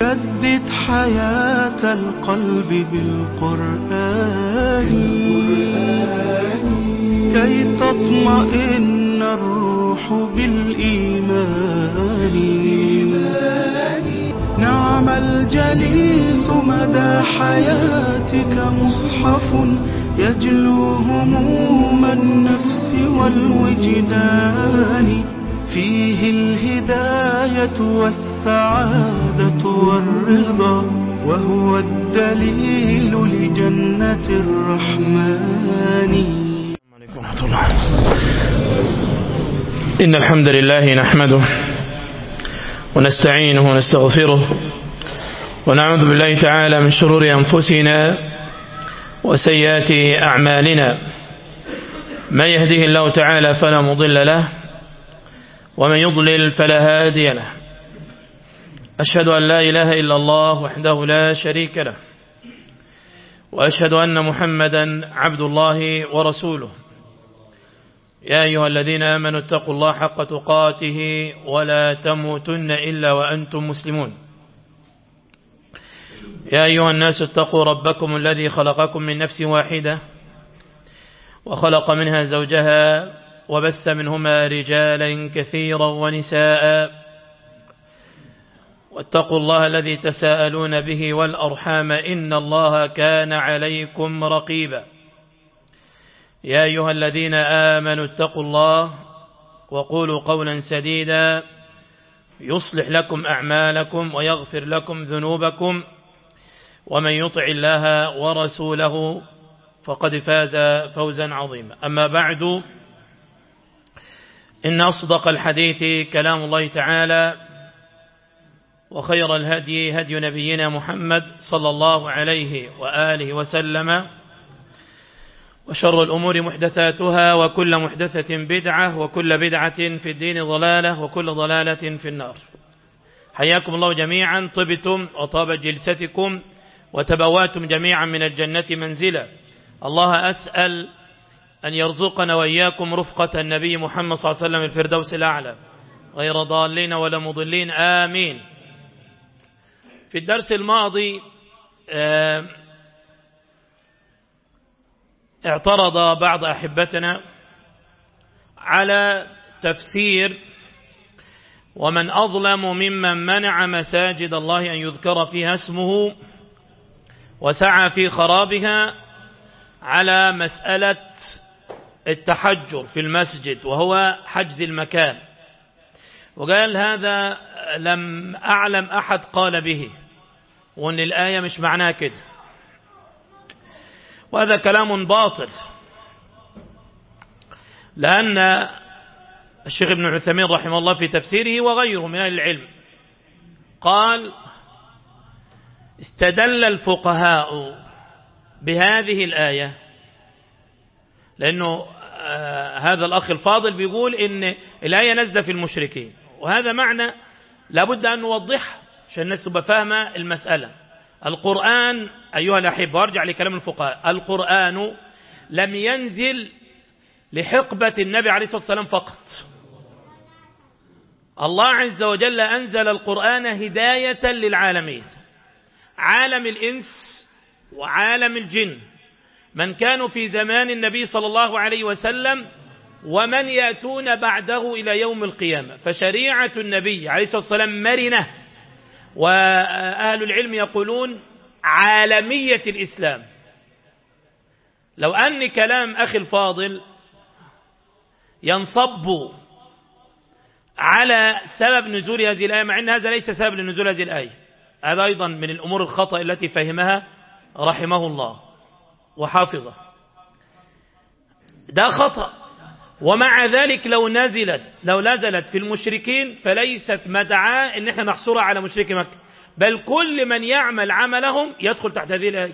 جدد حياة القلب بالقرآن كي تطمئن الروح بالإيمان نعم الجليس مدى حياتك مصحف يجلو هموم النفس والوجدان فيه الهداية والسعادة والرضا وهو الدليل لجنة الرحمن عليكم ورحمة الله إن الحمد لله نحمده ونستعينه ونستغفره ونعوذ بالله تعالى من شرور أنفسنا وسيئات أعمالنا من يهده الله تعالى فلا مضل له ومن يضلل فلا هادي له أشهد أن لا إله إلا الله وحده لا شريك له وأشهد أن محمدا عبد الله ورسوله يا أيها الذين آمنوا اتقوا الله حق تقاته ولا تموتن إلا وأنتم مسلمون يا أيها الناس اتقوا ربكم الذي خلقكم من نفس واحدة وخلق منها زوجها وبث منهما رجالا كثيرا ونساء واتقوا الله الذي تساءلون به والأرحام إن الله كان عليكم رقيبا يا أيها الذين آمنوا اتقوا الله وقولوا قولا سديدا يصلح لكم أعمالكم ويغفر لكم ذنوبكم ومن يطع الله ورسوله فقد فاز فوزا عظيما أما بعد إن أصدق الحديث كلام الله تعالى وخير الهدي هدي نبينا محمد صلى الله عليه وآله وسلم وشر الأمور محدثاتها وكل محدثة بدعة وكل بدعة في الدين ضلالة وكل ضلالة في النار حياكم الله جميعا طبتم وطابت جلستكم وتبواتم جميعا من الجنة منزلا الله أسأل أن يرزقنا وإياكم رفقة النبي محمد صلى الله عليه وسلم الفردوس الأعلى غير ضالين ولا مضلين آمين في الدرس الماضي اعترض بعض أحبتنا على تفسير ومن أظلم ممن منع مساجد الله أن يذكر فيها اسمه وسعى في خرابها على مسألة التحجر في المسجد وهو حجز المكان وقال هذا لم أعلم أحد قال به وأن الآية مش معناها كده وهذا كلام باطل لأن الشيخ ابن عثمين رحمه الله في تفسيره وغيره من أهل العلم قال استدل الفقهاء بهذه الآية لأنه آه هذا الأخ الفاضل بيقول إن الآية نزل في المشركين وهذا معنى لابد أن نوضحه عشان الناس تبقى فاهمة المسألة القرآن أيها الأحبة وارجع لكلام الفقهاء القرآن لم ينزل لحقبة النبي عليه الصلاة والسلام فقط الله عز وجل أنزل القرآن هداية للعالمين عالم الإنس وعالم الجن من كانوا في زمان النبي صلى الله عليه وسلم ومن يأتون بعده إلى يوم القيامة فشريعة النبي عليه الصلاة والسلام مرنة وأهل العلم يقولون عالمية الإسلام لو أن كلام أخي الفاضل ينصب على سبب نزول هذه الآية مع أن هذا ليس سبب لنزول هذه الآية هذا أيضا من الأمور الخطأ التي فهمها رحمه الله وحافظه ده خطأ ومع ذلك لو نزلت لو نزلت في المشركين فليست مدعاة ان احنا نحصرها على مشرك مكة بل كل من يعمل عملهم يدخل تحت هذه الآية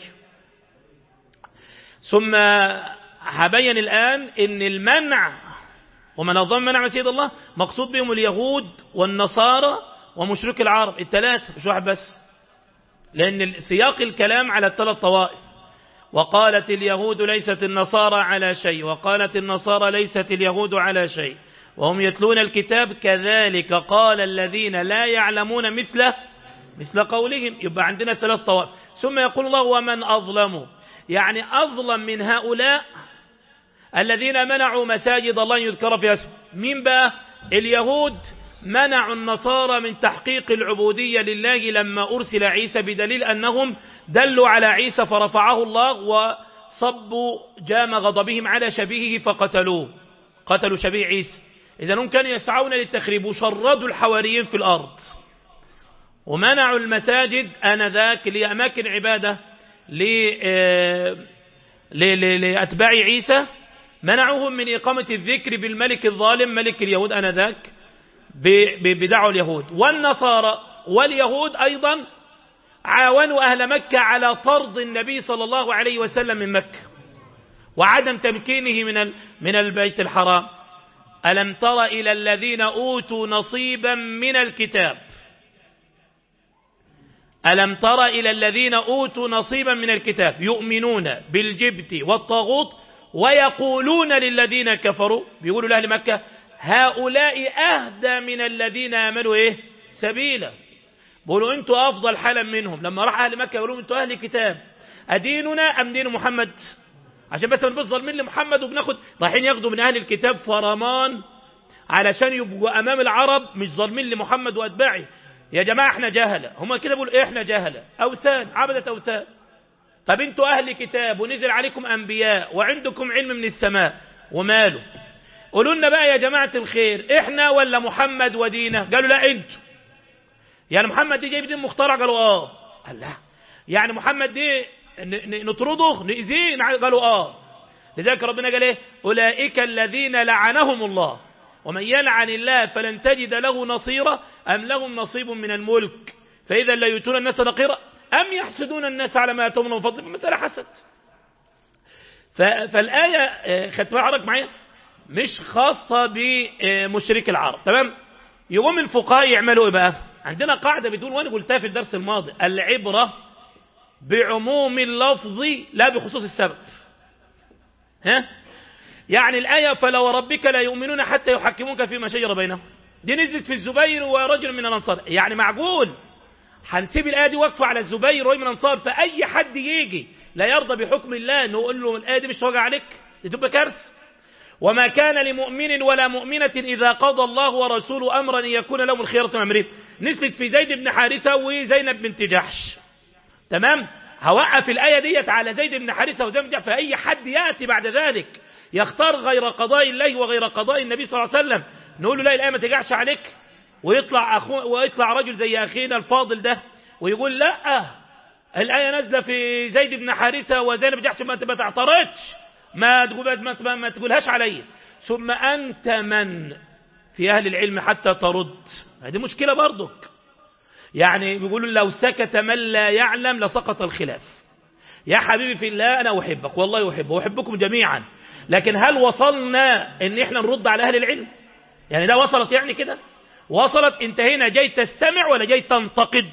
ثم هبين الآن ان المنع ومن أظن منع مسيد الله مقصود بهم اليهود والنصارى ومشرك العرب الثلاثة مش واحد بس لأن سياق الكلام على الثلاث طوائف وقالت اليهود ليست النصارى على شيء وقالت النصارى ليست اليهود على شيء وهم يتلون الكتاب كذلك قال الذين لا يعلمون مثله مثل قولهم يبقى عندنا ثلاث طوائف ثم يقول الله ومن أظلم يعني أظلم من هؤلاء الذين منعوا مساجد الله يذكر فيها اسم مين بقى اليهود منعوا النصارى من تحقيق العبودية لله لما أرسل عيسى بدليل أنهم دلوا على عيسى فرفعه الله وصبوا جام غضبهم على شبيهه فقتلوه قتلوا شبيه عيسى إذا هم كانوا يسعون للتخريب وشردوا الحواريين في الأرض ومنعوا المساجد آنذاك لأماكن عبادة لأتباع عيسى منعوهم من إقامة الذكر بالملك الظالم ملك اليهود آنذاك بدعوا اليهود والنصارى واليهود أيضا عاونوا أهل مكة على طرد النبي صلى الله عليه وسلم من مكة وعدم تمكينه من من البيت الحرام ألم تر إلى الذين أوتوا نصيبا من الكتاب ألم تر إلى الذين أوتوا نصيبا من الكتاب يؤمنون بالجبت والطاغوت ويقولون للذين كفروا بيقولوا لأهل مكة هؤلاء أهدى من الذين آمنوا إيه سبيلا بيقولوا أنتوا أفضل حالا منهم لما راح أهل مكة يقولوا أنتوا أهل كتاب أديننا أم دين محمد عشان بس ما نبقى ظالمين لمحمد وبناخد رايحين ياخدوا من أهل الكتاب فرمان علشان يبقوا أمام العرب مش ظالمين لمحمد وأتباعه يا جماعة احنا جهلة هم كده بيقولوا احنا جهلة أوثان عبدة أوثان طب انتوا أهل كتاب ونزل عليكم أنبياء وعندكم علم من السماء وماله قولوا لنا بقى يا جماعة الخير احنا ولا محمد ودينه قالوا لا انتوا يعني محمد دي جايب دين مخترع قالوا اه قال لا يعني محمد دي نطرده نأذيه قالوا اه لذلك ربنا قال ايه أولئك الذين لعنهم الله ومن يلعن الله فلن تجد له نصيرا أم لهم نصيب من الملك فإذا لا يؤتون الناس نقيرا أم يحسدون الناس على ما أتوم من فضل مسألة حسد فالآية خدت بالك معايا مش خاصة بمشرك العرب تمام يقوم الفقهاء يعملوا ايه بقى عندنا قاعدة بتقول وانا قلتها في الدرس الماضي العبرة بعموم اللفظ لا بخصوص السبب ها يعني الآية فلا وربك لا يؤمنون حتى يحكموك فيما شجر بينهم دي نزلت في الزبير ورجل من الأنصار يعني معقول هنسيب الآية دي واقفة على الزبير ورجل من الأنصار فأي حد يجي لا يرضى بحكم الله نقول له الآية دي مش توجع عليك دي تبقى كارثة وما كان لمؤمن ولا مؤمنة إذا قضى الله ورسوله أمرا أن يكون لهم الخيرة من أمرهم نزلت في زيد بن حارثة وزينب بنت جحش تمام هوقف الآية ديت على زيد بن حارثة وزينب بن جحش فأي حد يأتي بعد ذلك يختار غير قضاء الله وغير قضاء النبي صلى الله عليه وسلم نقول له لا الآية ما تجعش عليك ويطلع أخو ويطلع رجل زي أخينا الفاضل ده ويقول لا الآية نازلة في زيد بن حارثة وزينب بن جحش ما تعترضش ما تقول ما, ما تقولهاش علي ثم أنت من في أهل العلم حتى ترد هذه مشكلة برضك يعني بيقولوا لو سكت من لا يعلم لسقط الخلاف يا حبيبي في الله أنا أحبك والله أحبه وأحبكم جميعا لكن هل وصلنا ان احنا نرد على اهل العلم يعني ده وصلت يعني كده وصلت انت هنا جاي تستمع ولا جاي تنتقد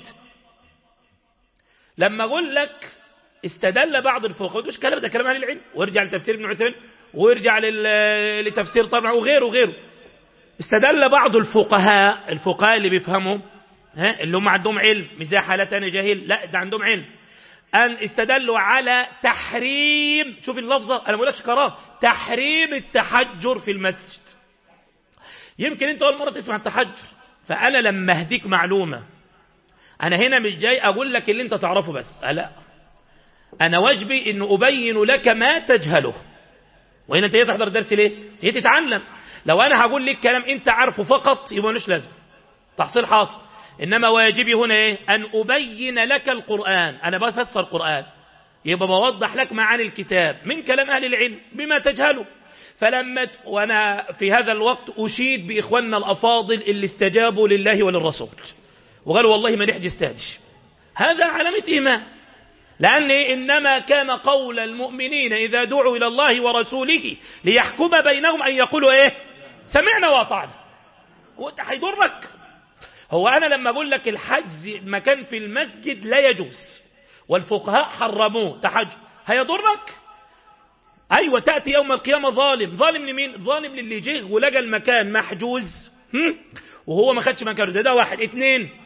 لما اقول لك استدل بعض الفقهاء مش كلام ده كلام اهل العلم وارجع لتفسير ابن عثيمين وارجع لتفسير طبعا وغيره وغيره استدل بعض الفقهاء الفقهاء اللي بيفهموا ها اللي هم عندهم علم مش زي حالتنا جاهل لا ده عندهم علم أن استدلوا على تحريم شوف اللفظة أنا ما بقولكش كراه تحريم التحجر في المسجد يمكن أنت أول مرة تسمع التحجر فأنا لما أهديك معلومة أنا هنا مش جاي أقول لك اللي أنت تعرفه بس لا أنا واجبي أن أبين لك ما تجهله وهنا أنت تحضر درس ليه تيجي تتعلم لو أنا هقول لك كلام أنت عارفه فقط يبقى ملوش لازم تحصيل حاصل إنما واجبي هنا إيه؟ أن أبين لك القرآن أنا بفسر القرآن يبقى بوضح لك معاني الكتاب من كلام أهل العلم بما تجهله فلما وأنا في هذا الوقت أشيد بإخواننا الأفاضل اللي استجابوا لله وللرسول وقالوا والله ما نحجز تاج هذا علامة إيمان لأن إنما كان قول المؤمنين إذا دعوا إلى الله ورسوله ليحكم بينهم أن يقولوا إيه سمعنا وأطعنا وانت هيضرك هو أنا لما أقول لك الحجز مكان في المسجد لا يجوز والفقهاء حرموه تحجر هيضرك أيوة تأتي يوم القيامة ظالم ظالم لمين ظالم للي جه ولقى المكان محجوز هم؟ وهو ما خدش مكانه ده ده واحد اتنين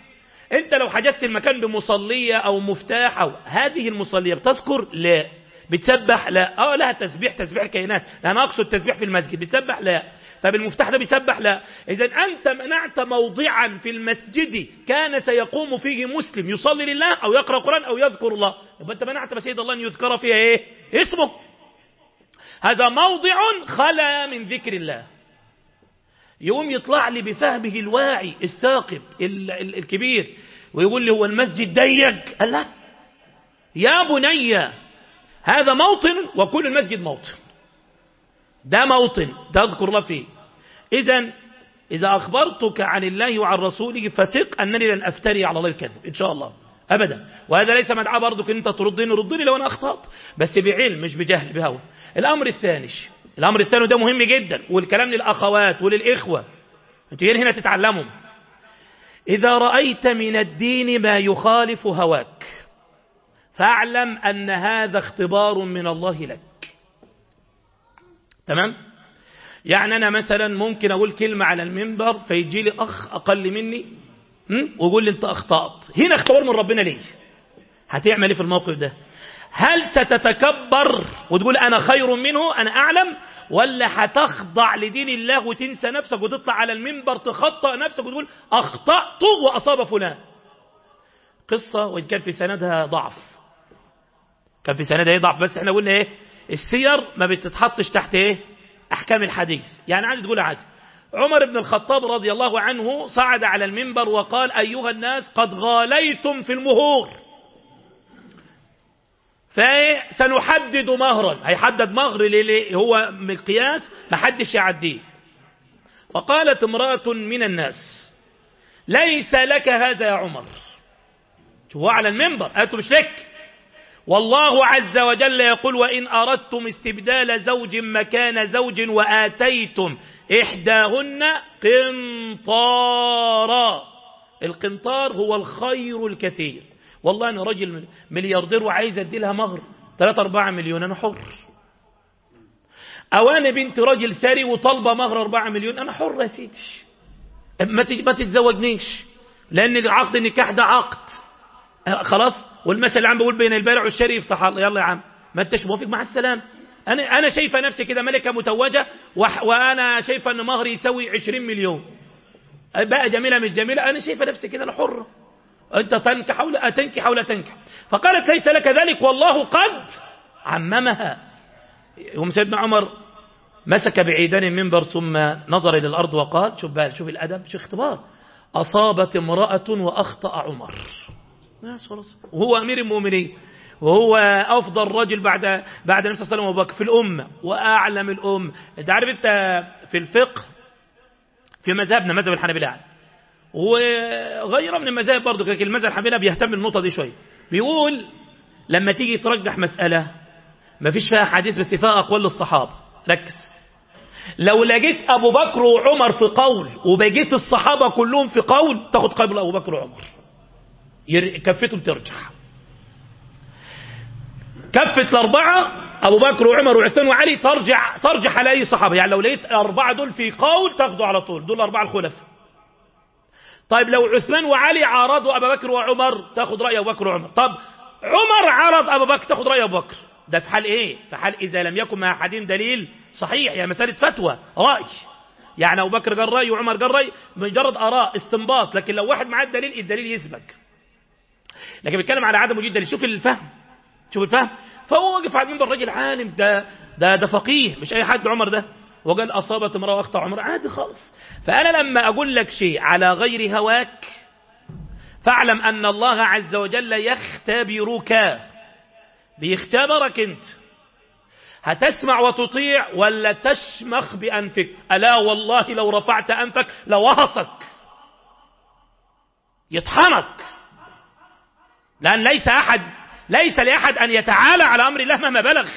انت لو حجزت المكان بمصلية او مفتاح او هذه المصلية بتذكر لا بتسبح لا اه لها تسبيح تسبيح كائنات انا اقصد تسبيح في المسجد بتسبح لا طب المفتاح ده بيسبح لا اذا انت منعت موضعا في المسجد كان سيقوم فيه مسلم يصلي لله او يقرا قران او يذكر الله يبقى انت منعت مسجد الله ان يذكر فيها ايه اسمه هذا موضع خلا من ذكر الله يقوم يطلع لي بفهمه الواعي الثاقب ال ال الكبير ويقول لي هو المسجد ضيق قال لا يا بني هذا موطن وكل المسجد موطن ده موطن تذكر الله فيه إذا إذا أخبرتك عن الله وعن رسوله فثق أنني لن أفتري على الله الكذب إن شاء الله أبدا وهذا ليس مدعاة برضك أن أنت تردني ردني لو أنا أخطأت بس بعلم مش بجهل بهوى الأمر الثاني الأمر الثاني ده مهم جدا والكلام للأخوات وللإخوة أنتوا هنا تتعلموا إذا رأيت من الدين ما يخالف هواك فاعلم أن هذا اختبار من الله لك تمام يعني أنا مثلا ممكن أقول كلمة على المنبر فيجي لي أخ أقل مني ويقول لي أنت أخطأت هنا اختبار من ربنا ليه هتعمل ايه في الموقف ده هل ستتكبر وتقول أنا خير منه أنا أعلم ولا هتخضع لدين الله وتنسى نفسك وتطلع على المنبر تخطأ نفسك وتقول أخطأت وأصاب فلان قصة وإن كان في سندها ضعف كان في سندها ايه ضعف بس احنا قلنا ايه السير ما بتتحطش تحت ايه احكام الحديث يعني عادي تقول عادي عمر بن الخطاب رضي الله عنه صعد على المنبر وقال ايها الناس قد غاليتم في المهور فسنحدد مهرا هيحدد مهر اللي هو مقياس ما حدش يعديه وقالت امرأة من الناس ليس لك هذا يا عمر هو على المنبر قالت مش لك والله عز وجل يقول وإن أردتم استبدال زوج مكان زوج وآتيتم إحداهن قنطارا القنطار هو الخير الكثير والله أنا راجل ملياردير وعايز أدي لها مهر 3 4 مليون أنا حر أو أنا بنت راجل ثري وطالبة مهر 4 مليون أنا حر يا سيدي ما ما تتزوجنيش لأن العقد النكاح ده عقد خلاص والمثل اللي عم بقول بين البارع والشاري يفتح الله يلا يا عم ما انتش موافق مع السلام انا انا شايفه نفسي كده ملكه متوجه وانا شايفه ان مهري يساوي 20 مليون بقى جميله مش جميله انا شايفه نفسي كده انا حره انت تنكح ولا تنكح ولا تنكح فقالت ليس لك ذلك والله قد عممها يوم سيدنا عمر مسك بعيدان المنبر ثم نظر الى الارض وقال شوف بقى شوف الادب شوف اختبار اصابت امراه واخطا عمر ناس خلاص وهو أمير المؤمنين وهو أفضل رجل بعد بعد النبي صلى الله عليه وسلم وأبو بكر في الأمة وأعلم الأمة أنت عارف أنت في الفقه في مذهبنا مذهب الحنابلة يعني وغيره من المذاهب برضه لكن المذهب الحنابلة بيهتم بالنقطة دي شوية بيقول لما تيجي ترجح مسألة ما فيش فيها حديث بس فيها أقوال للصحابة ركز لو لقيت أبو بكر وعمر في قول وبقيت الصحابة كلهم في قول تاخد قبل أبو بكر وعمر كفتهم ترجح كفة الأربعة أبو بكر وعمر وعثمان وعلي ترجع ترجح على أي صحابة يعني لو لقيت الأربعة دول في قول تاخدوا على طول دول الأربعة الخلفاء طيب لو عثمان وعلي عارضوا أبو بكر وعمر تاخد رأي أبو بكر وعمر طب عمر عرض أبو بكر تاخد رأي أبو بكر ده في حال إيه في حال إذا لم يكن مع أحدهم دليل صحيح يعني مسألة فتوى رأي يعني أبو بكر قال رأي وعمر قال رأي مجرد آراء استنباط لكن لو واحد معاه الدليل الدليل يسبك لكن بيتكلم على عدم وجود دليل شوف الفهم شوف الفهم فهو واقف على المنبر راجل عالم ده ده ده فقيه مش اي حد عمر ده وقال اصابت امراه واخطا عمر عادي خالص فانا لما اقول لك شيء على غير هواك فاعلم ان الله عز وجل يختبرك بيختبرك انت هتسمع وتطيع ولا تشمخ بانفك الا والله لو رفعت انفك لوهصك يطحنك لأن ليس أحد ليس لأحد أن يتعالى على أمر الله مهما بلغ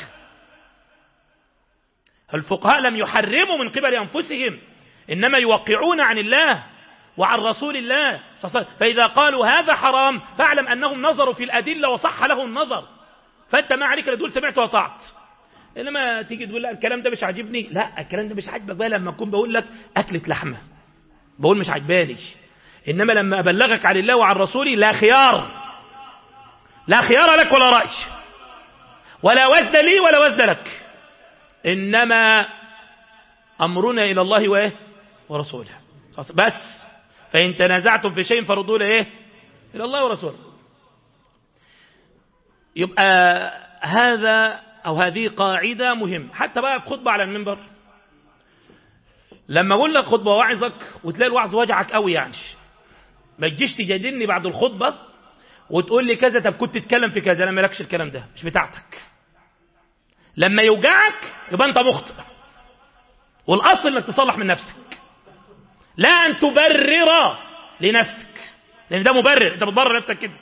الفقهاء لم يحرموا من قبل أنفسهم إنما يوقعون عن الله وعن رسول الله فإذا قالوا هذا حرام فاعلم أنهم نظروا في الأدلة وصح له النظر فأنت ما عليك لدول سمعت وطعت إنما تيجي تقول لا الكلام ده مش عاجبني لا الكلام ده مش عاجبك بقى لما أكون بقول لك أكلة لحمة بقول مش عجباني إنما لما أبلغك عن الله وعن رسوله لا خيار لا خيار لك ولا رأي ولا وزن لي ولا وزن لك إنما أمرنا إلى الله وإيه ورسوله بس فإن تنازعتم في شيء فردوا إيه إلى الله ورسوله يبقى هذا أو هذه قاعدة مهم حتى بقى في خطبة على المنبر لما أقول لك خطبة واعظك وتلاقي الوعظ وجعك قوي يعني ما تجيش تجادلني بعد الخطبة وتقول لي كذا طب كنت تتكلم في كذا انا مالكش الكلام ده مش بتاعتك لما يوجعك يبقى انت مخطئ والاصل انك تصلح من نفسك لا ان تبرر لنفسك لان ده مبرر انت بتبرر نفسك كده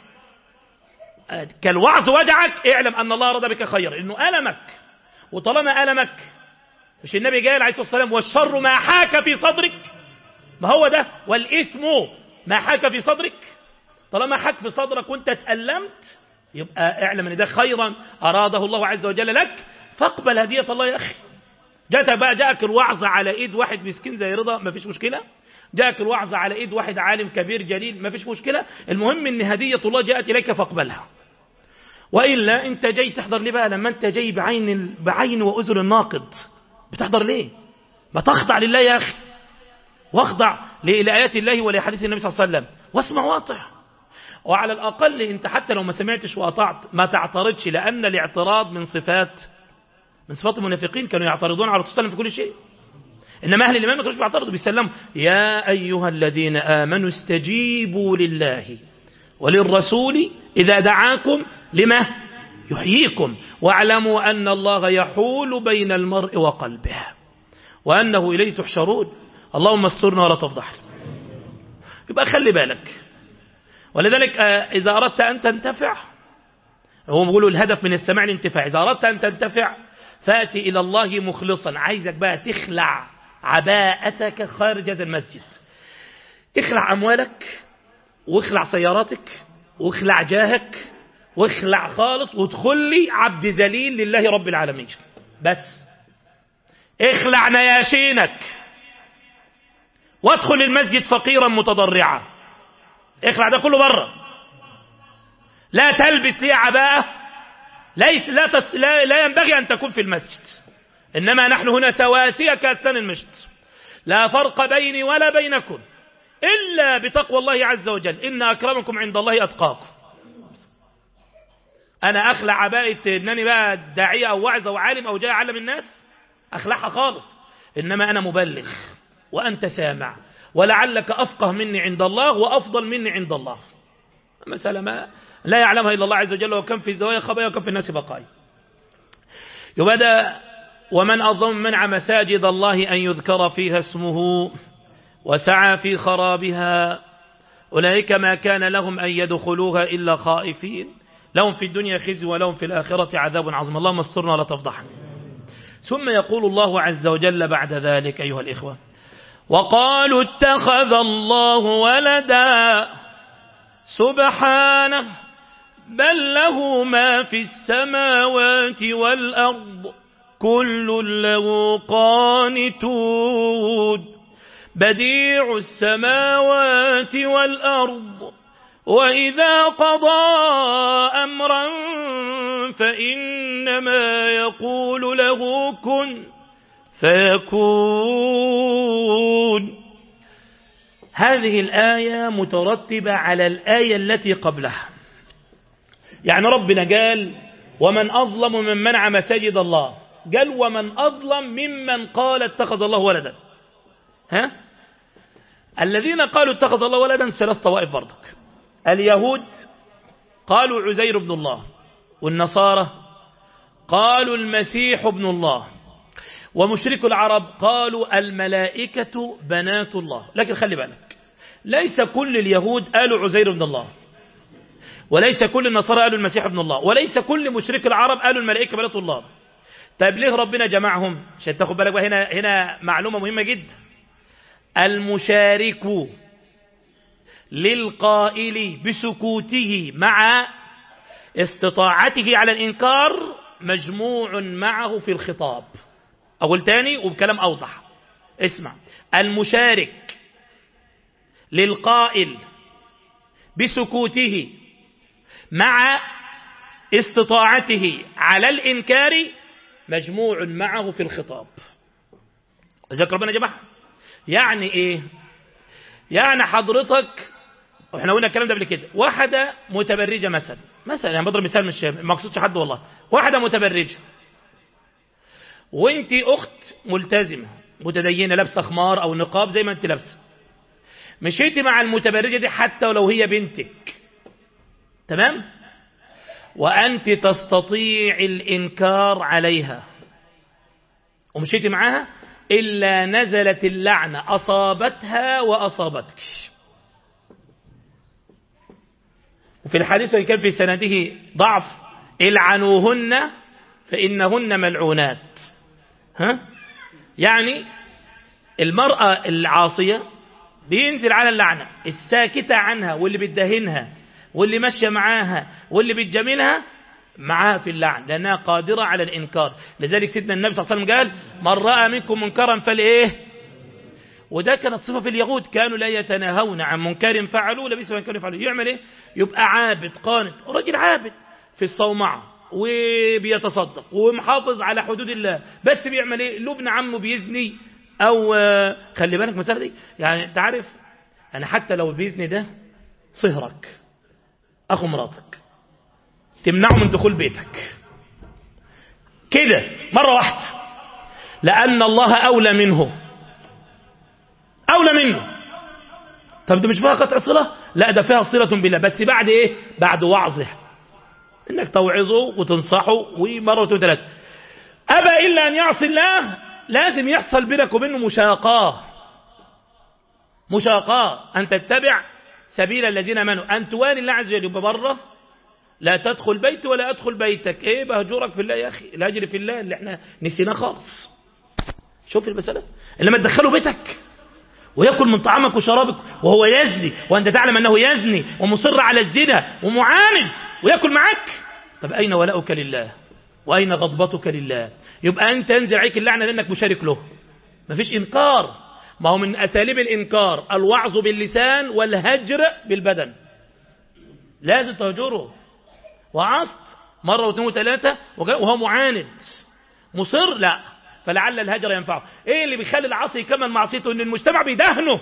كالوعظ وجعك اعلم ان الله رضى بك خير انه المك وطالما المك مش النبي قال عليه الصلاه والسلام والشر ما حاك في صدرك ما هو ده والاثم ما حاك في صدرك طالما حك في صدرك وانت تألمت يبقى اعلم ان ده خيرا اراده الله عز وجل لك فاقبل هدية الله يا اخي جاءك بقى جاءك الوعظ على ايد واحد مسكين زي رضا ما فيش مشكلة جاءك الوعظ على ايد واحد عالم كبير جليل ما فيش مشكلة المهم ان هدية الله جاءت اليك فاقبلها وإلا انت جاي تحضر ليه بقى لما انت جاي بعين بعين وأذن الناقد بتحضر ليه ما تخضع لله يا أخي واخضع لآيات الله ولحديث النبي صلى الله عليه وسلم واسمع واطع وعلى الأقل انت حتى لو ما سمعتش وأطعت ما تعترضش لأن الاعتراض من صفات من صفات المنافقين كانوا يعترضون على الرسول صلى الله عليه وسلم في كل شيء إنما أهل الإيمان ما كانوش بيعترضوا بيسلموا يا أيها الذين آمنوا استجيبوا لله وللرسول إذا دعاكم لما يحييكم واعلموا أن الله يحول بين المرء وقلبه وأنه إليه تحشرون اللهم استرنا ولا تفضحنا يبقى خلي بالك ولذلك إذا أردت أن تنتفع هو بيقولوا الهدف من السماع الانتفاع إذا أردت أن تنتفع فأتي إلى الله مخلصا عايزك بقى تخلع عباءتك خارج هذا المسجد اخلع أموالك واخلع سياراتك واخلع جاهك واخلع خالص وادخل لي عبد ذليل لله رب العالمين بس اخلع نياشينك وادخل المسجد فقيرا متضرعا اخلع ده كله بره لا تلبس لي عباءة ليس لا, تس لا, لا ينبغي أن تكون في المسجد إنما نحن هنا سواسية كأسنان المشط لا فرق بيني ولا بينكم إلا بتقوى الله عز وجل إن أكرمكم عند الله أتقاكم أنا أخلع عباءة إنني بقى داعية أو واعظ أو عالم أو جاي أعلم الناس أخلعها خالص إنما أنا مبلغ وأنت سامع ولعلك أفقه مني عند الله وأفضل مني عند الله مسألة ما لا يعلمها إلا الله عز وجل وكم في الزوايا خبايا وكم في الناس بقايا يبدأ ومن أظلم منع مساجد الله أن يذكر فيها اسمه وسعى في خرابها أولئك ما كان لهم أن يدخلوها إلا خائفين لهم في الدنيا خزي ولهم في الآخرة عذاب عظيم اللهم استرنا ولا تفضحنا ثم يقول الله عز وجل بعد ذلك أيها الإخوة وقالوا اتخذ الله ولدا سبحانه بل له ما في السماوات والأرض كل له قانتون بديع السماوات والأرض وإذا قضى أمرا فإنما يقول له كن فيكون هذه الآية مترتبة على الآية التي قبلها يعني ربنا قال ومن أظلم من منع مساجد الله قال ومن أظلم ممن قال اتخذ الله ولدا ها الذين قالوا اتخذ الله ولدا ثلاث طوائف برضك اليهود قالوا عزير بن الله والنصارى قالوا المسيح ابن الله ومشرك العرب قالوا الملائكة بنات الله لكن خلي بالك ليس كل اليهود قالوا عزير بن الله وليس كل النصارى قالوا المسيح ابن الله وليس كل مشرك العرب قالوا الملائكة بنات الله طيب ليه ربنا جمعهم عشان تاخد بالك هنا هنا معلومة مهمة جدا المشارك للقائل بسكوته مع استطاعته على الإنكار مجموع معه في الخطاب أقول تاني وبكلام أوضح اسمع المشارك للقائل بسكوته مع استطاعته على الإنكار مجموع معه في الخطاب ذلك ربنا جمعها يعني ايه يعني حضرتك واحنا قلنا الكلام ده قبل كده واحدة متبرجة مثلا مثلا يعني بضرب مثال مش ما اقصدش حد والله واحدة متبرجة وانت اخت ملتزمة متدينة لابسة خمار او نقاب زي ما انت لابسه مشيتي مع المتبرجة دي حتى ولو هي بنتك تمام وأنت تستطيع الإنكار عليها ومشيتي معاها إلا نزلت اللعنة أصابتها وأصابتك وفي الحديث وإن كان في سنده ضعف العنوهن فإنهن ملعونات ها؟ يعني المرأة العاصية بينزل على اللعنة الساكتة عنها واللي بتدهنها واللي ماشية معاها واللي بتجاملها معاها في اللعن لأنها قادرة على الإنكار لذلك سيدنا النبي صلى الله عليه وسلم قال من رأى منكم منكرا فالإيه وده كانت صفة في اليهود كانوا لا يتناهون عن منكر فعلوا لبس من كانوا يفعلوا يعمل إيه يبقى عابد قانت راجل عابد في الصومعة وبيتصدق ومحافظ على حدود الله بس بيعمل ايه له ابن عمه بيزني او خلي بالك المسألة دي يعني انت عارف يعني حتى لو بيزني ده صهرك اخو مراتك تمنعه من دخول بيتك كده مرة واحدة لأن الله أولى منه أولى منه طب ده مش فيها قطع صلة لا ده فيها صلة بالله بس بعد ايه بعد وعظه انك توعظه وتنصحه ومرة وثلاثة أبى إلا أن يعصي الله لازم يحصل بينك وبينه مشاقاه مشاقاه أن تتبع سبيل الذين امنوا أن توالي الله عز وجل يبقى بره لا تدخل بيتي ولا أدخل بيتك إيه بهجورك في الله يا أخي الهجر في الله اللي احنا نسيناه خالص شوف المسألة إنما تدخله بيتك ويأكل من طعامك وشرابك وهو يزني وأنت تعلم أنه يزني ومصر على الزنا ومعاند ويأكل معك طب أين ولاؤك لله وأين غضبتك لله يبقى أنت انزل عليك اللعنة لأنك مشارك له مفيش إنكار ما هو من أساليب الإنكار الوعظ باللسان والهجر بالبدن لازم تهجره وعصت مرة واثنين وثلاثة وهو معاند مصر لا فلعل الهجر ينفعه ايه اللي بيخلي العاصي يكمل معصيته ان المجتمع بيدهنه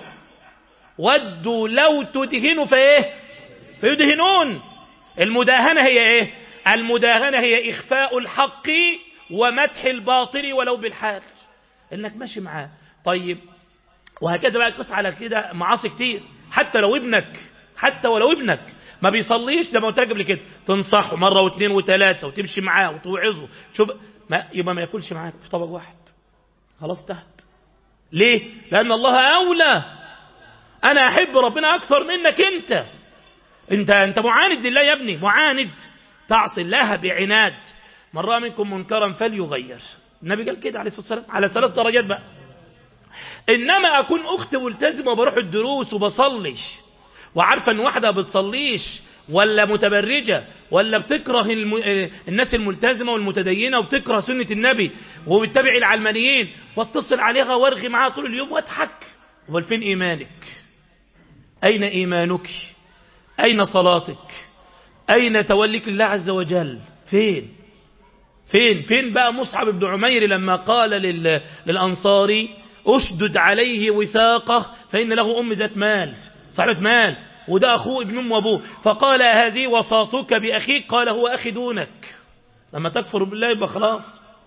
ودوا لو تدهنوا فايه فيدهنون المداهنة هي ايه المداهنة هي اخفاء الحق ومدح الباطل ولو بالحال انك ماشي معاه طيب وهكذا بقى قص على كده معاصي كتير حتى لو ابنك حتى ولو ابنك ما بيصليش زي ما قلت لك قبل كده تنصحه مره واثنين وثلاثه وتمشي معاه وتوعظه شوف ما يبقى ما ياكلش معاك في طبق واحد خلاص تحت ليه لان الله اولى انا احب ربنا اكثر منك انت انت انت معاند لله يا ابني معاند تعصي الله بعناد من راى منكم منكرا فليغير النبي قال كده عليه الصلاه والسلام على ثلاث درجات بقى انما اكون اخت ملتزمه وبروح الدروس وبصليش وعارفه ان واحده بتصليش ولا متبرجة ولا بتكره الم... الناس الملتزمة والمتدينة وبتكره سنة النبي وبتتبع العلمانيين واتصل عليها وارغي معاها طول اليوم واضحك امال فين إيمانك أين إيمانك أين صلاتك أين توليك الله عز وجل فين فين فين بقى مصعب بن عمير لما قال لل... للأنصاري أشدد عليه وثاقه فإن له أم ذات مال صاحبة مال وده أخوه ابن أم وأبوه فقال هذه وساطك بأخيك قال هو أخي دونك لما تكفر بالله يبقى خلاص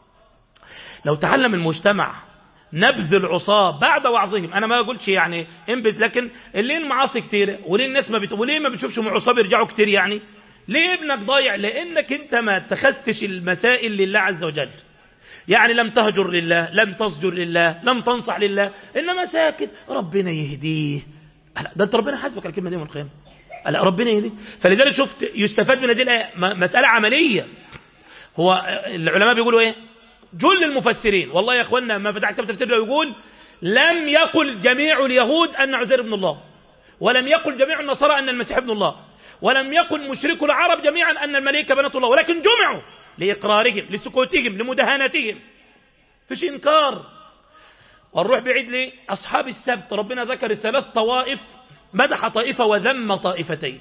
لو تعلم المجتمع نبذ العصاة بعد وعظهم أنا ما أقولش يعني انبذ لكن اللي المعاصي كتير وليه الناس ما بت... وليه ما بتشوفش عصاة بيرجعوا كتير يعني ليه ابنك ضايع لأنك أنت ما اتخذتش المسائل لله عز وجل يعني لم تهجر لله لم تصجر لله لم تنصح لله إنما ساكت ربنا يهديه لا ده انت ربنا حاسبك على الكلمه دي يوم القيامه لا ربنا يهدي فلذلك شفت يستفاد من هذه الايه مساله عمليه هو العلماء بيقولوا ايه جل المفسرين والله يا اخوانا ما فتح كتاب تفسير يقول لم يقل جميع اليهود ان عزير ابن الله ولم يقل جميع النصارى ان المسيح ابن الله ولم يقل مشركو العرب جميعا ان الملائكه بنات الله ولكن جمعوا لاقرارهم لسكوتهم لمداهنتهم فيش انكار ونروح بعيد ليه أصحاب السبت ربنا ذكر الثلاث طوائف مدح طائفة وذم طائفتين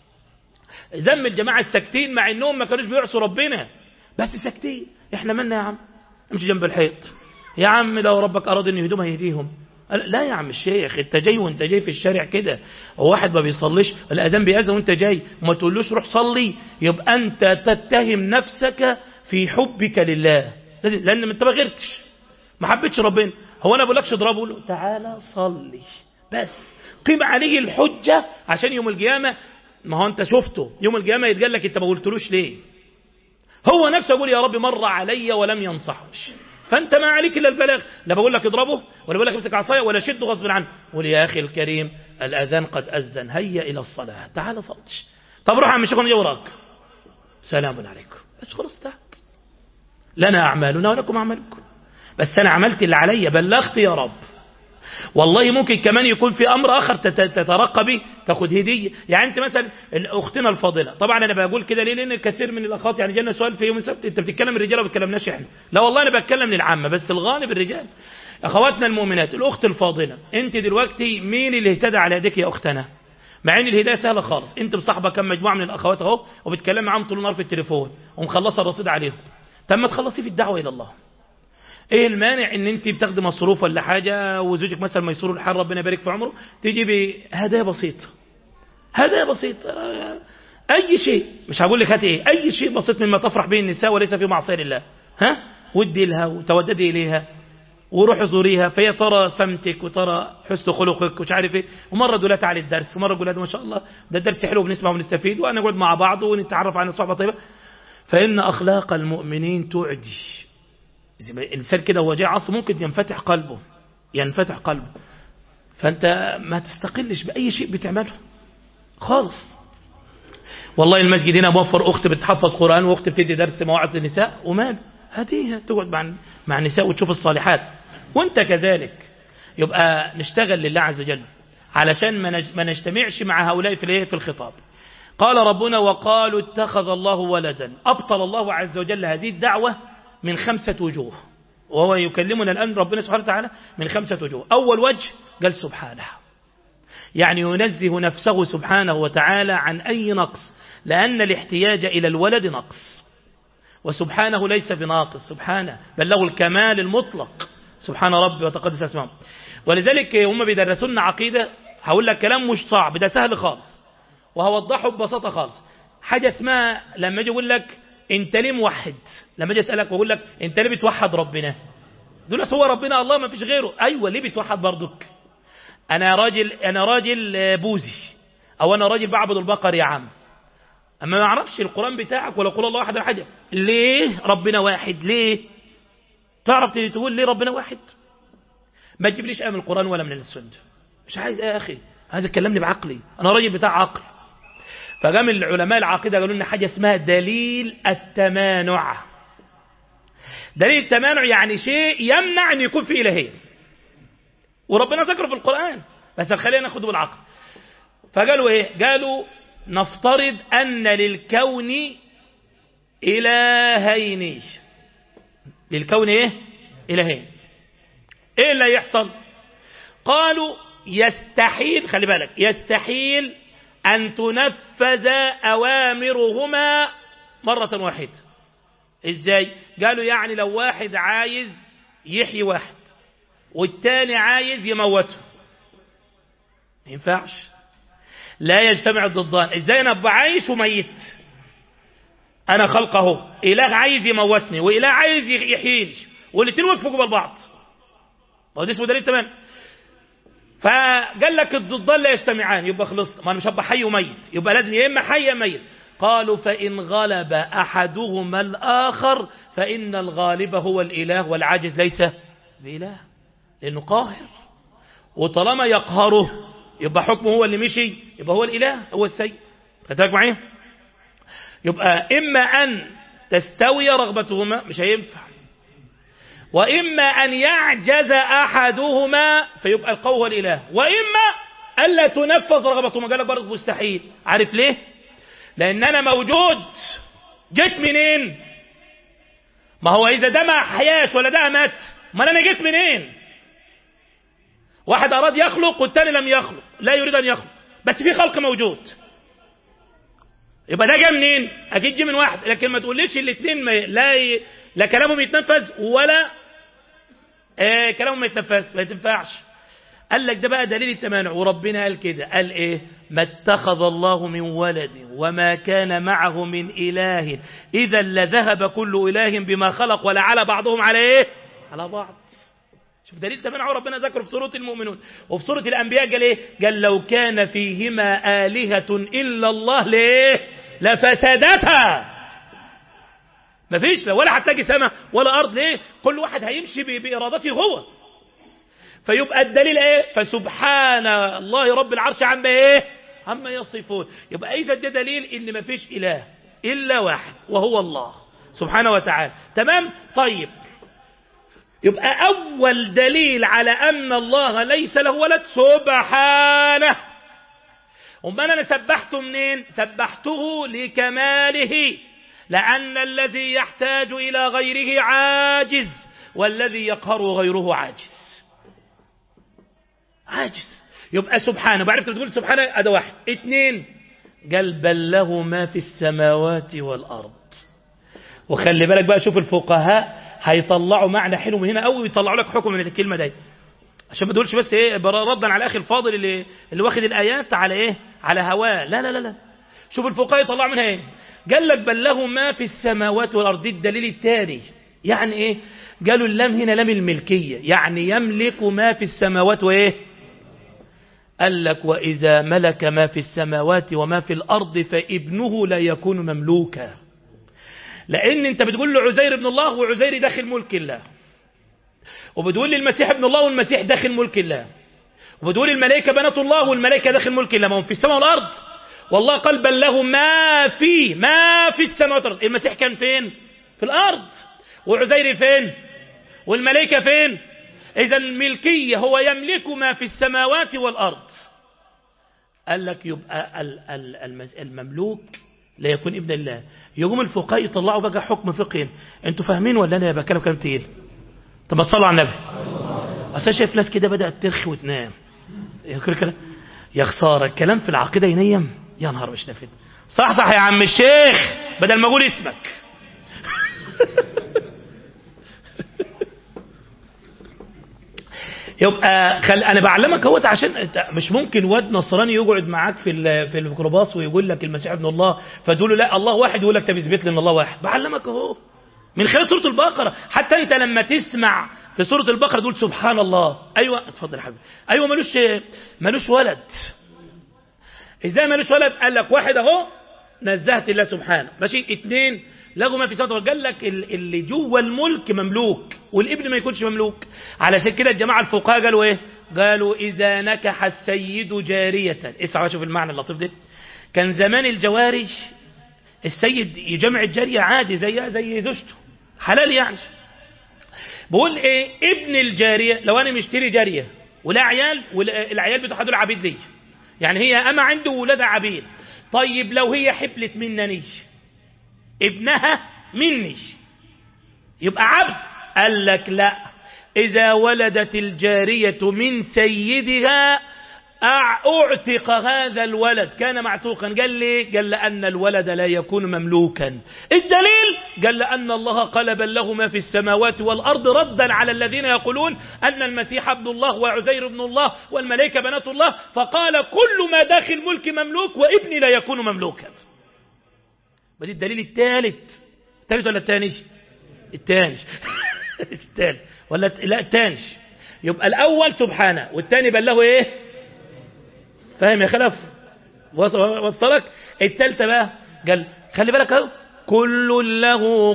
ذم الجماعة الساكتين مع انهم ما كانوش بيعصوا ربنا بس ساكتين احنا مالنا يا عم امشي جنب الحيط يا عم لو ربك اراد ان يهديهم هيهديهم لا يا عم الشيخ انت جاي وانت جاي في الشارع كده هو واحد ما بيصليش الاذان بيأذن وانت جاي وما تقولوش روح صلي يبقى انت تتهم نفسك في حبك لله لازم لان انت ما غيرتش ما حبيتش ربنا هو انا بقولكش اضربه له تعالى صلي بس قيم عليه الحجة عشان يوم القيامة ما هو انت شفته يوم القيامة يتقال لك انت ما قلتلوش ليه هو نفسه يقول يا رب مر علي ولم ينصحش فانت ما عليك الا البلاغ لا بقول لك اضربه ولا بقول لك امسك عصايه ولا شده غصب عنه قول يا اخي الكريم الاذان قد اذن هيا الى الصلاه تعال صلي طب روح عم الشيخ انا وراك سلام عليكم بس خلاص تحت لنا اعمالنا ولكم اعمالكم بس انا عملت اللي عليا بلغت يا رب والله ممكن كمان يكون في امر اخر تترقى به تاخد هديه يعني انت مثلا اختنا الفاضله طبعا انا بقول كده ليه لان كثير من الاخوات يعني جانا سؤال في يوم السبت انت بتتكلم الرجاله ما بتكلمناش احنا لا والله انا بتكلم للعامه بس الغالب الرجال اخواتنا المؤمنات الاخت الفاضله انت دلوقتي مين اللي اهتدى على يدك يا اختنا مع ان الهدايه سهله خالص انت مصاحبه كم مجموعه من الاخوات اهو وبتكلم معاهم طول النهار في التليفون ومخلصه الرصيد عليهم طب ما تخلصي في الدعوه الى الله ايه المانع ان انت بتاخدي مصروف ولا حاجة وزوجك مثلا ميسور الحال ربنا يبارك في عمره تيجي بهدايا بسيطة هدايا بسيطة اي شيء مش هقول لك هات ايه اي شيء بسيط مما تفرح به النساء وليس في معصية لله ها ودي لها وتوددي اليها وروحي زوريها فهي ترى سمتك وترى حسن خلقك ومش عارف ايه ومره تقول تعالي الدرس ومره تقول ما شاء الله ده الدرس حلو بنسمع ونستفيد وانا نقعد مع بعض ونتعرف على صحبه طيبه فان اخلاق المؤمنين تعدي الإنسان كده هو جاي عصر ممكن ينفتح قلبه ينفتح قلبه فأنت ما تستقلش بأي شيء بتعمله خالص والله المسجد هنا موفر أخت بتحفظ قرآن وأخت بتدي درس مواعظ للنساء ومال هديها تقعد مع مع النساء وتشوف الصالحات وانت كذلك يبقى نشتغل لله عز وجل علشان ما نجتمعش مع هؤلاء في الايه في الخطاب قال ربنا وقالوا اتخذ الله ولدا أبطل الله عز وجل هذه الدعوة من خمسة وجوه وهو يكلمنا الآن ربنا سبحانه وتعالى من خمسة وجوه أول وجه قال سبحانه يعني ينزه نفسه سبحانه وتعالى عن أي نقص لأن الاحتياج إلى الولد نقص وسبحانه ليس بناقص سبحانه بل له الكمال المطلق سبحان ربي وتقدس اسمه ولذلك هم بيدرسونا عقيدة هقول لك كلام مش صعب ده سهل خالص وهوضحه ببساطة خالص حاجة اسمها لما اجي اقول لك انت ليه موحد لما اجي اسالك واقول لك انت ليه بتوحد ربنا دول هو ربنا الله ما فيش غيره ايوه ليه بتوحد برضك انا راجل انا راجل بوذي او انا راجل بعبد البقر يا عم اما ما اعرفش القران بتاعك ولا قول الله واحد ولا حاجه ليه ربنا واحد ليه تعرف تقول ليه ربنا واحد ما تجيبليش ايه من القران ولا من السنه مش عايز ايه يا اخي عايز تكلمني بعقلي انا راجل بتاع عقل فقام العلماء العقيدة قالوا لنا حاجة اسمها دليل التمانع دليل التمانع يعني شيء يمنع أن يكون في إلهين وربنا ذكره في القرآن بس خلينا ناخده بالعقل فقالوا إيه قالوا نفترض أن للكون إلهين للكون إيه إلهين إيه اللي يحصل قالوا يستحيل خلي بالك يستحيل أن تنفذ أوامرهما مرة واحدة إزاي قالوا يعني لو واحد عايز يحيي واحد والتاني عايز يموته ما ينفعش لا يجتمع الضدان ازاي انا ابقى عايش وميت انا خلقه اله عايز يموتني واله عايز يحييني والاثنين وقفوا جنب بعض ما هو ده اسمه دليل تمام فقال لك الضدان لا يجتمعان يبقى خلصت ما انا مش هبقى حي وميت يبقى لازم يا اما حي يا ميت قالوا فإن غلب أحدهما الآخر فإن الغالب هو الإله والعاجز ليس بإله لأنه قاهر وطالما يقهره يبقى حكمه هو اللي مشي يبقى هو الإله هو السيد خدتك معايا يبقى إما أن تستوي رغبتهما مش هينفع وإما أن يعجز أحدهما فيبقى القوة هو الإله وإما ألا تنفذ رغبتهما قال لك برضه مستحيل عارف ليه لأن أنا موجود جيت منين ما هو إذا ده ما حياش ولا ده مات ما أنا جيت منين واحد أراد يخلق والتاني لم يخلق لا يريد أن يخلق بس في خلق موجود يبقى ده جه منين اكيد جه من واحد لكن ما تقوليش الاثنين ما لا ي... لا كلامهم يتنفذ ولا آه كلامهم ما يتنفذ ما يتنفعش قال لك ده بقى دليل التمانع وربنا قال كده قال ايه ما اتخذ الله من ولد وما كان معه من اله اذا لذهب كل اله بما خلق ولا على بعضهم على ايه على بعض شوف دليل تمنعه ربنا ذكره في سورة المؤمنون وفي سورة الأنبياء قال إيه قال لو كان فيهما آلهة إلا الله ليه لفسدتها مفيش لا ولا هتلاقي سماء ولا أرض ليه كل واحد هيمشي بإرادته هو فيبقى الدليل إيه فسبحان الله رب العرش عما إيه عما يصفون يبقى إذا ده دليل إن مفيش إله إلا واحد وهو الله سبحانه وتعالى تمام طيب يبقى أول دليل على أن الله ليس له ولد سبحانه أمال أنا سبحته منين سبحته لكماله لأن الذي يحتاج إلى غيره عاجز والذي يقهر غيره عاجز عاجز يبقى سبحانه بعرفت بتقول سبحانه هذا واحد اثنين قال بل له ما في السماوات والأرض وخلي بالك بقى شوف الفقهاء هيطلعوا معنى حلو من هنا قوي ويطلعوا لك حكم من الكلمه دي عشان ما تقولش بس ايه ردا على اخي الفاضل اللي اللي واخد الايات على ايه على هواه لا لا لا لا شوف الفقهاء يطلعوا منها ايه قال لك بل له ما في السماوات والارض الدليل الثاني يعني ايه قالوا اللام هنا لام الملكيه يعني يملك ما في السماوات وايه قال لك واذا ملك ما في السماوات وما في الارض فابنه لا يكون مملوكا لان انت بتقول له عزير ابن الله وعزير داخل ملك الله وبتقول لي المسيح ابن الله والمسيح داخل ملك الله وبتقول الملائكة بنات الله والملائكة داخل ملك الله ما هم في السماء والأرض والله قال بل له ما في ما في السماوات والأرض المسيح كان فين في الأرض وعزير فين والملائكة فين إذا الملكية هو يملك ما في السماوات والأرض قال لك يبقى المملوك لا يكون ابن الله يقوم الفقهاء يطلعوا بقى حكم فقهي انتوا فاهمين ولا انا بتكلم كلام تقيل طب ما تصلوا على النبي اصل شايف ناس كده بدات ترخي وتنام يا خساره الكلام في العقيده ينيم يا نهار مش نافد صح صح يا عم الشيخ بدل ما اقول اسمك يبقى خل... انا بعلمك اهوت عشان مش ممكن واد نصراني يقعد معاك في ال... في الميكروباص ويقول لك المسيح ابن الله فتقول له لا الله واحد يقول لك طب اثبت لي ان الله واحد بعلمك اهو من خلال سوره البقره حتى انت لما تسمع في سوره البقره تقول سبحان الله ايوه اتفضل يا حبيبي ايوه ملوش ملوش ولد ازاي ملوش ولد قال لك واحد اهو نزهت الله سبحانه ماشي اثنين لغوا ما في سماوات قال لك اللي جوه الملك مملوك والابن ما يكونش مملوك علشان كده الجماعه الفقهاء قالوا ايه قالوا اذا نكح السيد جاريه اسمع شوف المعنى اللطيف ده كان زمان الجواري السيد يجمع الجاريه عادي زيها زي زوجته حلال يعني بقول ايه ابن الجاريه لو انا مشتري جاريه ولا عيال والعيال بتوع دول عبيد لي يعني هي اما عنده ولادها عبيد طيب لو هي حبلت منني ابنها مني يبقى عبد قال لك لا إذا ولدت الجارية من سيدها أعتق هذا الولد كان معتوقا قال لي قال لأن الولد لا يكون مملوكا الدليل قال لأن الله قلب له ما في السماوات والأرض ردا على الذين يقولون أن المسيح ابن الله وعزير ابن الله والملائكة بنات الله فقال كل ما داخل ملك مملوك وابني لا يكون مملوكا بدي الدليل الثالث الثالث ولا الثاني الثاني الثالث ولا لا الثاني يبقى الأول سبحانه والثاني بل له إيه فاهم يا خلف وصلك الثالثة بقى قال خلي بالك اهو كل له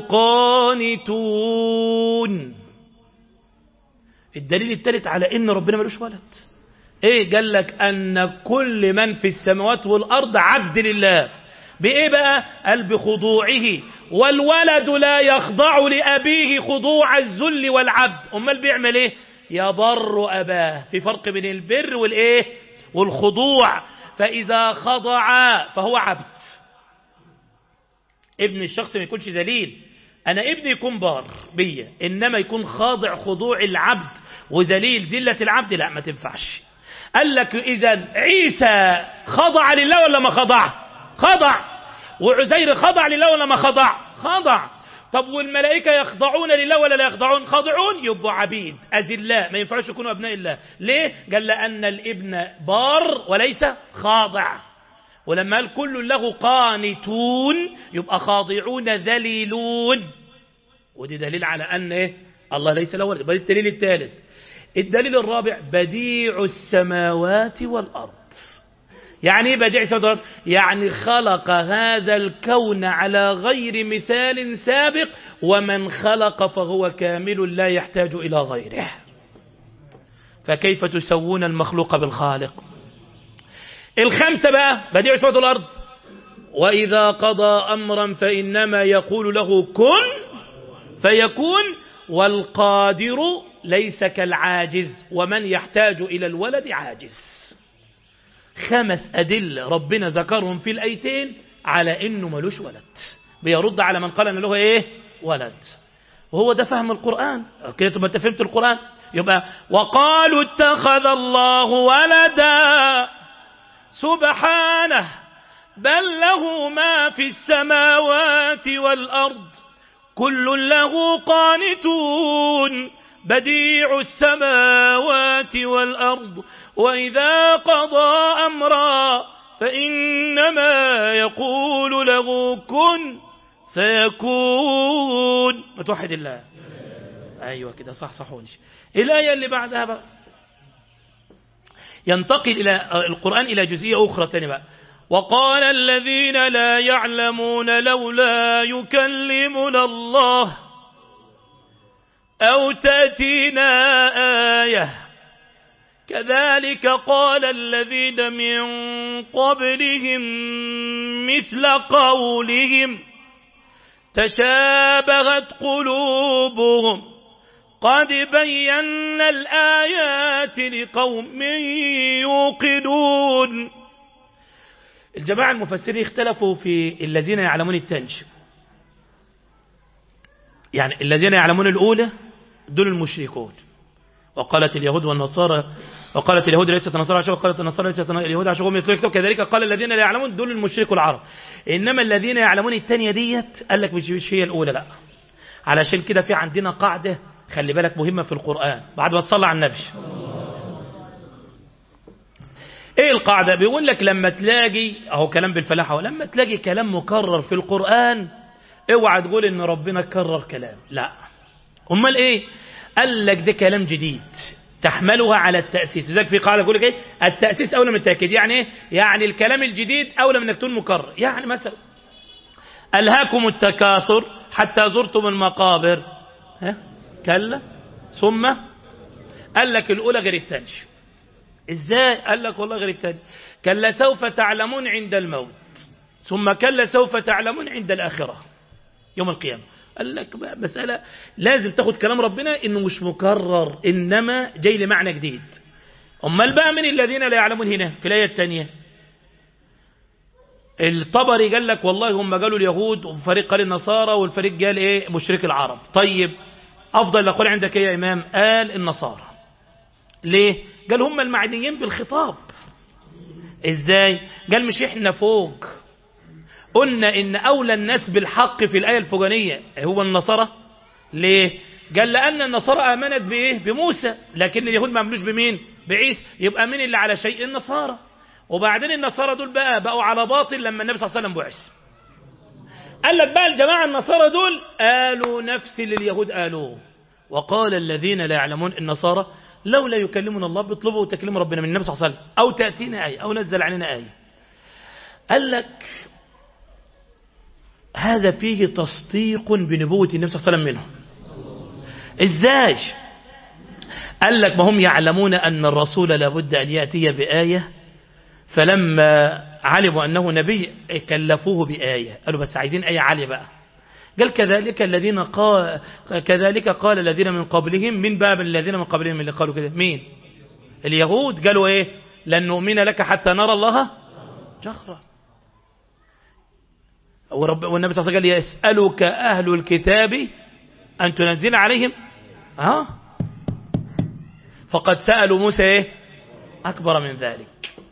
قانتون الدليل الثالث على ان ربنا ملوش ولد ايه قال لك ان كل من في السماوات والارض عبد لله بايه بقى قال بخضوعه والولد لا يخضع لابيه خضوع الذل والعبد امال بيعمل ايه يبر اباه في فرق بين البر والايه والخضوع فاذا خضع فهو عبد ابن الشخص ما يكونش ذليل انا ابني يكون بار بيا انما يكون خاضع خضوع العبد وذليل ذله العبد لا ما تنفعش قال لك إذا عيسى خضع لله ولا ما خضع خضع وعزير خضع لله ولا ما خضع خضع طب والملائكة يخضعون لله ولا لا يخضعون خاضعون يبقوا عبيد أذلاء ما ينفعش يكونوا أبناء الله ليه قال لأن الابن بار وليس خاضع ولما قال كل له قانتون يبقى خاضعون ذليلون ودي دليل على أن إيه؟ الله ليس له ولد الدليل الثالث الدليل الرابع بديع السماوات والأرض يعني ايه بديع السماوات والأرض يعني خلق هذا الكون على غير مثال سابق ومن خلق فهو كامل لا يحتاج إلى غيره فكيف تسوون المخلوق بالخالق الخمسة بقى بديع السماوات والأرض وإذا قضى أمرا فإنما يقول له كن فيكون والقادر ليس كالعاجز ومن يحتاج إلى الولد عاجز خمس أدلة ربنا ذكرهم في الأيتين على إنه ملوش ولد بيرد على من قال أن له إيه ولد وهو ده فهم القرآن كده تبقى انت فهمت القرآن يبقى وقالوا اتخذ الله ولدا سبحانه بل له ما في السماوات والأرض كل له قانتون بديع السماوات والأرض وإذا قضى أمرا فإنما يقول له كن فيكون متوحد الله أيوة كده صح صحوني الآية اللي بعدها بقى ينتقل إلى القرآن إلى جزئية أخرى تاني بقى وقال الذين لا يعلمون لولا يكلمنا الله أو تأتينا آية كذلك قال الذين من قبلهم مثل قولهم تشابهت قلوبهم قد بينا الآيات لقوم يوقنون الجماعة المفسرين اختلفوا في الذين يعلمون التنج يعني الذين يعلمون الأولى دول المشركون وقالت اليهود والنصارى وقالت اليهود ليست النصارى عشان وقالت النصارى ليست اليهود عشان هم يتلوا الكتاب كذلك قال الذين لا يعلمون دول المشرك العرب إنما الذين يعلمون الثانيه ديت قال لك مش هي الأولى لا علشان كده في عندنا قاعدة خلي بالك مهمة في القرآن بعد ما تصلى على النبي ايه القاعدة بيقول لك لما تلاقي اهو كلام بالفلاحة لما تلاقي كلام مكرر في القرآن اوعى تقول ان ربنا كرر كلام لا امال ايه قال لك ده كلام جديد تحملها على التأسيس لذلك في قاعدة يقول لك ايه التأسيس اولى من التأكيد يعني ايه يعني الكلام الجديد اولى من انك تكون مكرر يعني مثلا ألهاكم التكاثر حتى زرتم المقابر ها كلا ثم قال لك الأولى غير الثانية ازاي قال لك والله غير الثانية كلا سوف تعلمون عند الموت ثم كلا سوف تعلمون عند الآخرة يوم القيامة قال لك مسألة لازم تاخد كلام ربنا انه مش مكرر انما جاي لمعنى جديد امال بقى من الذين لا يعلمون هنا في الآية الثانية الطبري قال لك والله هم قالوا اليهود وفريق قال النصارى والفريق قال ايه مشرك العرب طيب افضل الاقوال عندك ايه يا امام قال النصارى ليه قال هم المعنيين بالخطاب ازاي قال مش احنا فوق قلنا ان اولى الناس بالحق في الايه الفوقانيه هو النصارى ليه قال لان النصارى امنت بايه بموسى لكن اليهود ما عملوش بمين بعيسى يبقى مين اللي على شيء النصارى وبعدين النصارى دول بقى بقوا على باطل لما النبي صلى الله عليه وسلم بعث قال لك بقى الجماعة النصارى دول قالوا نفس اللي اليهود قالوه وقال الذين لا يعلمون النصارى لولا يكلمنا الله بيطلبوا تكليم ربنا من النبي صلى الله عليه وسلم أو تأتينا آية أو نزل علينا آية قال لك هذا فيه تصديق بنبوة النبي صلى الله عليه وسلم منهم ازاي قال لك ما هم يعلمون أن الرسول لابد أن يأتي بآية فلما علموا أنه نبي كلفوه بآية قالوا بس عايزين آية عالية بقى قال كذلك الذين قال كذلك قال الذين من قبلهم من باب الذين من قبلهم اللي قالوا كده مين اليهود قالوا ايه لن نؤمن لك حتى نرى الله جهرا ورب والنبي صلى الله عليه وسلم قال يسألك أهل الكتاب أن تنزل عليهم ها فقد سألوا موسى ايه أكبر من ذلك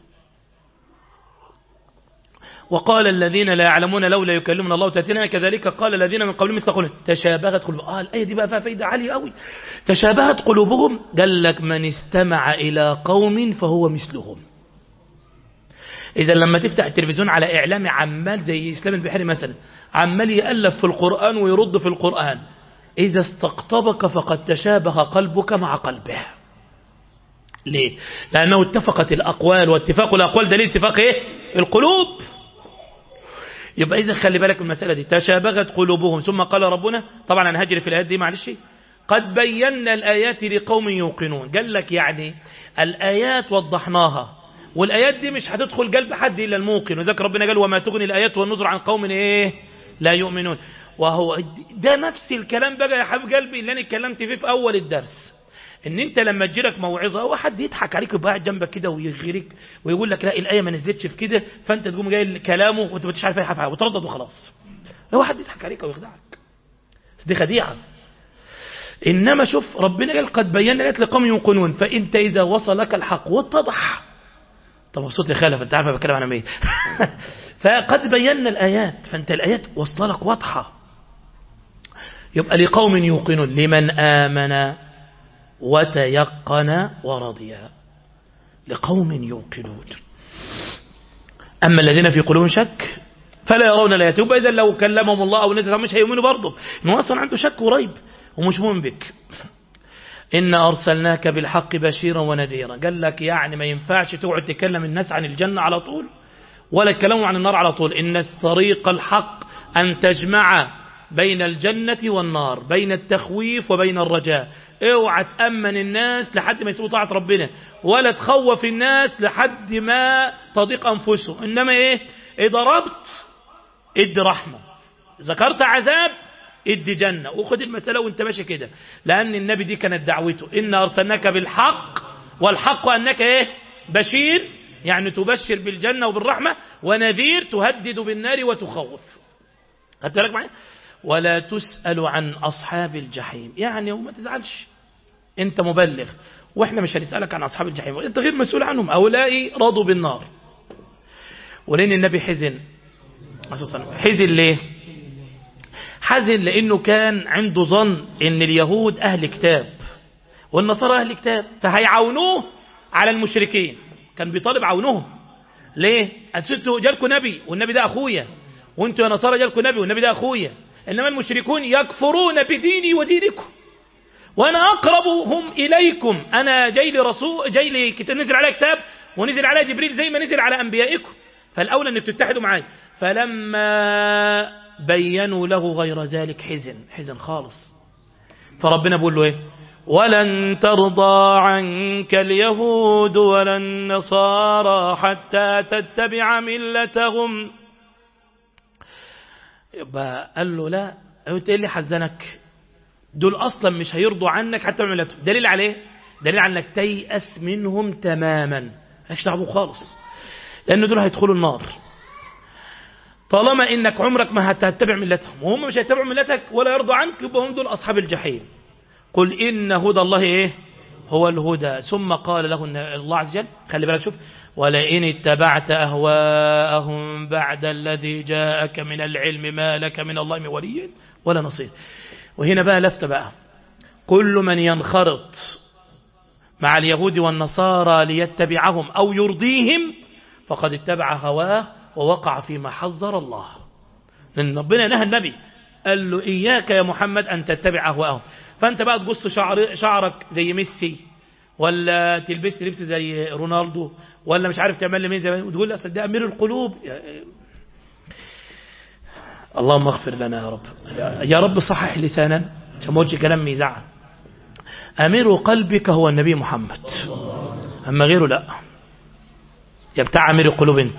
وقال الذين لا يعلمون لولا يكلمنا الله تأتينا كذلك قال الذين من قبلهم مثل قولهم تشابهت قلوبهم آه الآية دي بقى فيها فايدة عالية قوي تشابهت قلوبهم قال لك من استمع إلى قوم فهو مثلهم إذا لما تفتح التلفزيون على إعلام عمال زي إسلام البحري مثلا عمال يألف في القرآن ويرد في القرآن إذا استقطبك فقد تشابه قلبك مع قلبه ليه؟ لأنه اتفقت الأقوال واتفاق الأقوال دليل اتفاق إيه؟ القلوب يبقى إذا خلي بالك من المسألة دي تشابهت قلوبهم ثم قال ربنا طبعا أنا هجري في الآيات دي معلش قد بينا الآيات لقوم يوقنون قال لك يعني الآيات وضحناها والآيات دي مش هتدخل قلب حد إلا الموقن وذلك ربنا قال وما تغني الآيات والنذر عن قوم إيه لا يؤمنون وهو ده نفس الكلام بقى يا حبيب قلبي اللي أنا اتكلمت فيه في أول الدرس ان انت لما تجيلك موعظه هو حد يضحك عليك ويبقى قاعد جنبك كده ويغريك ويقول لك لا الايه ما نزلتش في كده فانت تقوم جاي كلامه وانت ما انتش عارف اي حاجه وتردد وخلاص هو حد يضحك عليك ويخدعك دي خديعه انما شوف ربنا قال قد بينا لك لقوم يوقنون فانت اذا وصلك الحق واتضح طب صوتي خالف انت عارف بتكلم عن مين فقد بينا الايات فانت الايات واصله لك واضحه يبقى لقوم يوقنون لمن امن وتيقن ورضي لقوم يوقنون أما الذين في قلوبهم شك فلا يرون الآيات يبقى إذا لو كلمهم الله أو نزل مش هيؤمنوا برضه إنه أصلا عنده شك وريب ومش مؤمن بك إن أرسلناك بالحق بشيرا ونذيرا قال لك يعني ما ينفعش تقعد تكلم الناس عن الجنة على طول ولا تكلموا عن النار على طول إن طريق الحق أن تجمع بين الجنة والنار بين التخويف وبين الرجاء اوعى تأمن الناس لحد ما يسيبوا طاعة ربنا ولا تخوف الناس لحد ما تضيق أنفسهم إنما إيه إيه ضربت ادي رحمة ذكرت عذاب ادي جنة وخد المسألة وانت ماشي كده لأن النبي دي كانت دعوته إن أرسلناك بالحق والحق أنك إيه بشير يعني تبشر بالجنة وبالرحمة ونذير تهدد بالنار وتخوف خدت بالك معايا ولا تسأل عن أصحاب الجحيم يعني وما تزعلش انت مبلغ واحنا مش هنسألك عن أصحاب الجحيم انت غير مسؤول عنهم هؤلاء رضوا بالنار ولين النبي حزن حزن ليه حزن لأنه كان عنده ظن ان اليهود أهل كتاب والنصارى أهل كتاب فهيعاونوه على المشركين كان بيطالب عونهم ليه أنتوا جالكم نبي والنبي ده أخويا وانتوا يا نصارى جالكم نبي والنبي ده أخويا إنما المشركون يكفرون بديني ودينكم وأنا أقربهم إليكم أنا جاي لي رسول جاي لي كتاب نزل على كتاب ونزل على جبريل زي ما نزل على أنبيائكم فالأولى أنك تتحدوا معي فلما بينوا له غير ذلك حزن حزن خالص فربنا بيقول له إيه ولن ترضى عنك اليهود ولا النصارى حتى تتبع ملتهم يبقى قال له لا قلت ايه اللي حزنك دول اصلا مش هيرضوا عنك حتى ملتهم دليل عليه دليل على انك تيأس منهم تماما مالكش دعوه خالص لان دول هيدخلوا النار طالما انك عمرك ما هتتبع ملتهم وهم مش هيتبعوا ملتك ولا يرضوا عنك يبقى هم دول اصحاب الجحيم قل ان هدى الله ايه هو الهدى ثم قال له الله عز وجل خلي بالك شوف ولئن اتبعت أهواءهم بعد الذي جاءك من العلم ما لك من الله من ولي ولا نصير وهنا بقى لفت بقى كل من ينخرط مع اليهود والنصارى ليتبعهم أو يرضيهم فقد اتبع هواه ووقع فيما حذر الله لأن ربنا نهى النبي قال له إياك يا محمد أن تتبع أهواءهم فأنت بقى تقص شعر شعرك زي ميسي ولا تلبس لبس زي رونالدو ولا مش عارف تعمل لي مين زي وتقول اصل ده امير القلوب اللهم اغفر لنا يا رب يا رب صحح لسانا عشان ما كلام يزعل امير قلبك هو النبي محمد اما غيره لا يا بتاع امير القلوب انت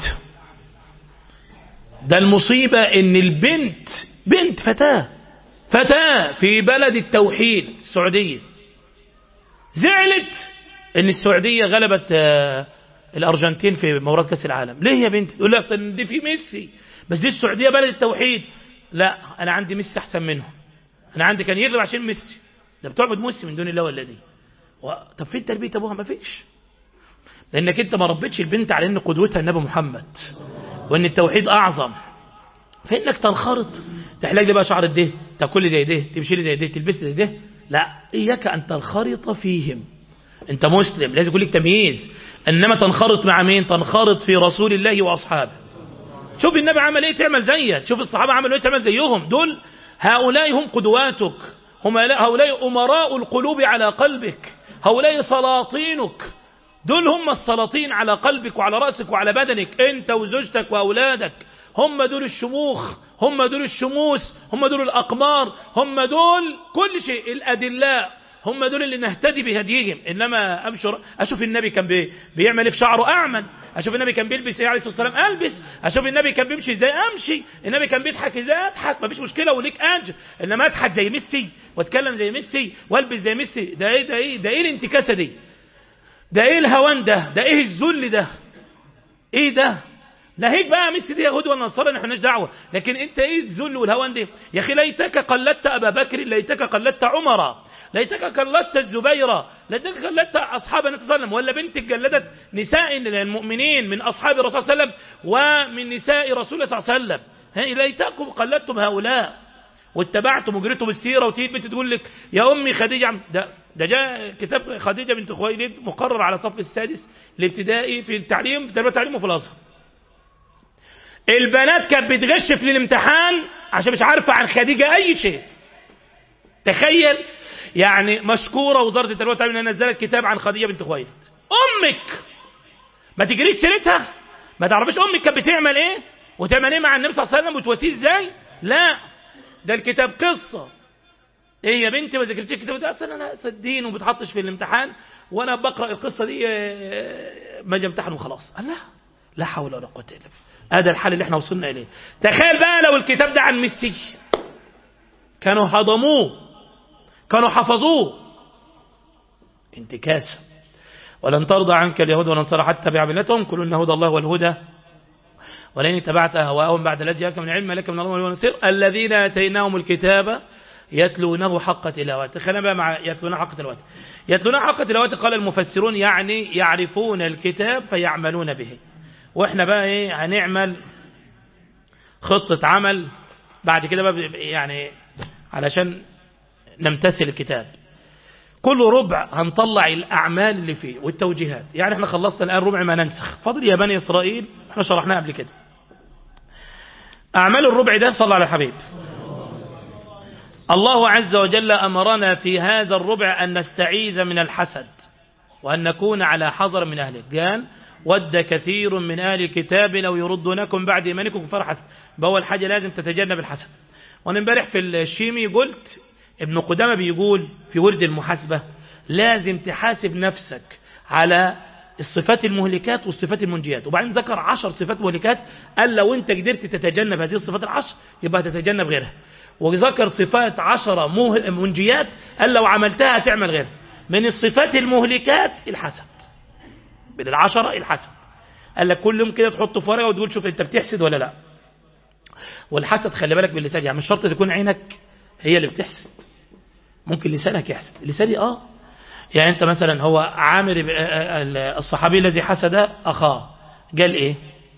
ده المصيبة ان البنت بنت فتاة فتاة في بلد التوحيد السعودية زعلت ان السعودية غلبت الارجنتين في مباراة كاس العالم ليه يا بنتي يقول لي اصل دي في ميسي بس دي السعودية بلد التوحيد لا انا عندي ميسي احسن منهم انا عندي كان يغلب عشان ميسي ده بتعبد ميسي من دون الله ولا دي و... طب فين تربية ابوها ما فيش لانك انت ما ربيتش البنت على ان قدوتها النبي محمد وان التوحيد اعظم فانك تنخرط تحلق لي بقى شعر ده تاكل لي زي ده تمشي لي زي ده تلبس لي زي ده لا اياك ان تنخرط فيهم انت مسلم لازم يكون لك تمييز انما تنخرط مع مين تنخرط في رسول الله واصحابه شوف النبي عمل ايه تعمل زيه شوف الصحابه عملوا ايه تعمل زيهم دول هؤلاء هم قدواتك هم هؤلاء امراء القلوب على قلبك هؤلاء سلاطينك دول هم السلاطين على قلبك وعلى رأسك وعلى بدنك انت وزوجتك واولادك هم دول الشموخ هم دول الشموس هم دول الأقمار هم دول كل شيء الأدلاء هم دول اللي نهتدي بهديهم إنما أمشر أشوف النبي كان بي بيعمل إيه في شعره أعمل أشوف النبي كان بيلبس إيه عليه الصلاة والسلام ألبس أشوف النبي كان بيمشي إزاي أمشي النبي كان بيضحك إزاي أضحك مفيش مشكلة وليك أجر إنما أضحك زي ميسي وأتكلم زي ميسي وألبس زي ميسي ده إيه ده إيه ده إيه الانتكاسة دي ده إيه الهوان ده ده إيه الذل ده إيه ده ناهيك بقى ميسي دي يهود ولا نصارى احنا مالناش دعوه لكن انت ايه الذل والهوان دي يا اخي ليتك قلدت ابا بكر ليتك قلدت عمر ليتك قلدت الزبير ليتك قلدت اصحاب النبي صلى الله عليه وسلم ولا بنتك جلدت نساء المؤمنين من اصحاب الرسول صلى الله عليه وسلم ومن نساء رسول الله صلى الله عليه وسلم ليتكم قلدتم هؤلاء واتبعتم وجريتم السيره وتيجي بنت تقول لك يا امي خديجه ده ده جاء كتاب خديجه بنت خويلد مقرر على صف السادس الابتدائي في التعليم في تربيه التعليم وفي الازهر البنات كانت بتغش في الامتحان عشان مش عارفة عن خديجة أي شيء تخيل يعني مشكورة وزارة التربية والتعليم انها نزلت كتاب عن خديجة بنت خويلد أمك ما تجريش سيرتها ما تعرفش أمك كانت بتعمل إيه وتعمل إيه مع النبي صلى الله عليه وسلم وتواسيه إزاي لا ده الكتاب قصة ايه يا بنتي ما ذاكرتش الكتاب ده اصلا انا صدين وما بتحطش في الامتحان وانا بقرا القصه دي ما اجي امتحن وخلاص لا لا حول ولا قوه الا بالله هذا الحال اللي احنا وصلنا إليه تخيل بقى لو الكتاب ده عن ميسي كانوا هضموه كانوا حفظوه انتكاسة ولن ترضى عنك اليهود والنصارى حتى تبع ملتهم كل إن هدى الله والهدى ولئن اتبعت أهواءهم بعد الذي جاءك من علم لك من الله والنصير الذين آتيناهم الكتاب يتلونه حق تلاوته خلينا بقى مع يتلونه حق تلاوته يتلونه حق تلاوته قال المفسرون يعني يعرفون الكتاب فيعملون به واحنا بقى ايه هنعمل خطة عمل بعد كده بقى يعني علشان نمتثل الكتاب كل ربع هنطلع الأعمال اللي فيه والتوجيهات يعني احنا خلصنا الآن ربع ما ننسخ فضل يا بني إسرائيل احنا شرحناها قبل كده أعمال الربع ده صلى على الحبيب الله عز وجل أمرنا في هذا الربع أن نستعيذ من الحسد وأن نكون على حذر من أهله قال ود كثير من أهل الكتاب لو يردونكم بعد إيمانكم كفار حسد بأول حاجة لازم تتجنب الحسد وأنا امبارح في الشيمي قلت ابن قدامة بيقول في ورد المحاسبة لازم تحاسب نفسك على الصفات المهلكات والصفات المنجيات وبعدين ذكر عشر صفات مهلكات قال لو انت قدرت تتجنب هذه الصفات العشر يبقى تتجنب غيرها وذكر صفات عشرة منجيات قال لو عملتها تعمل غيرها من الصفات المهلكات الحسد من العشرة الحسد قال لك كل يوم كده تحطه في ورقه وتقول شوف انت بتحسد ولا لا والحسد خلي بالك باللسان يعني مش شرط تكون عينك هي اللي بتحسد ممكن لسانك يحسد لساني اه يعني انت مثلا هو عامر الصحابي الذي حسد اخاه قال ايه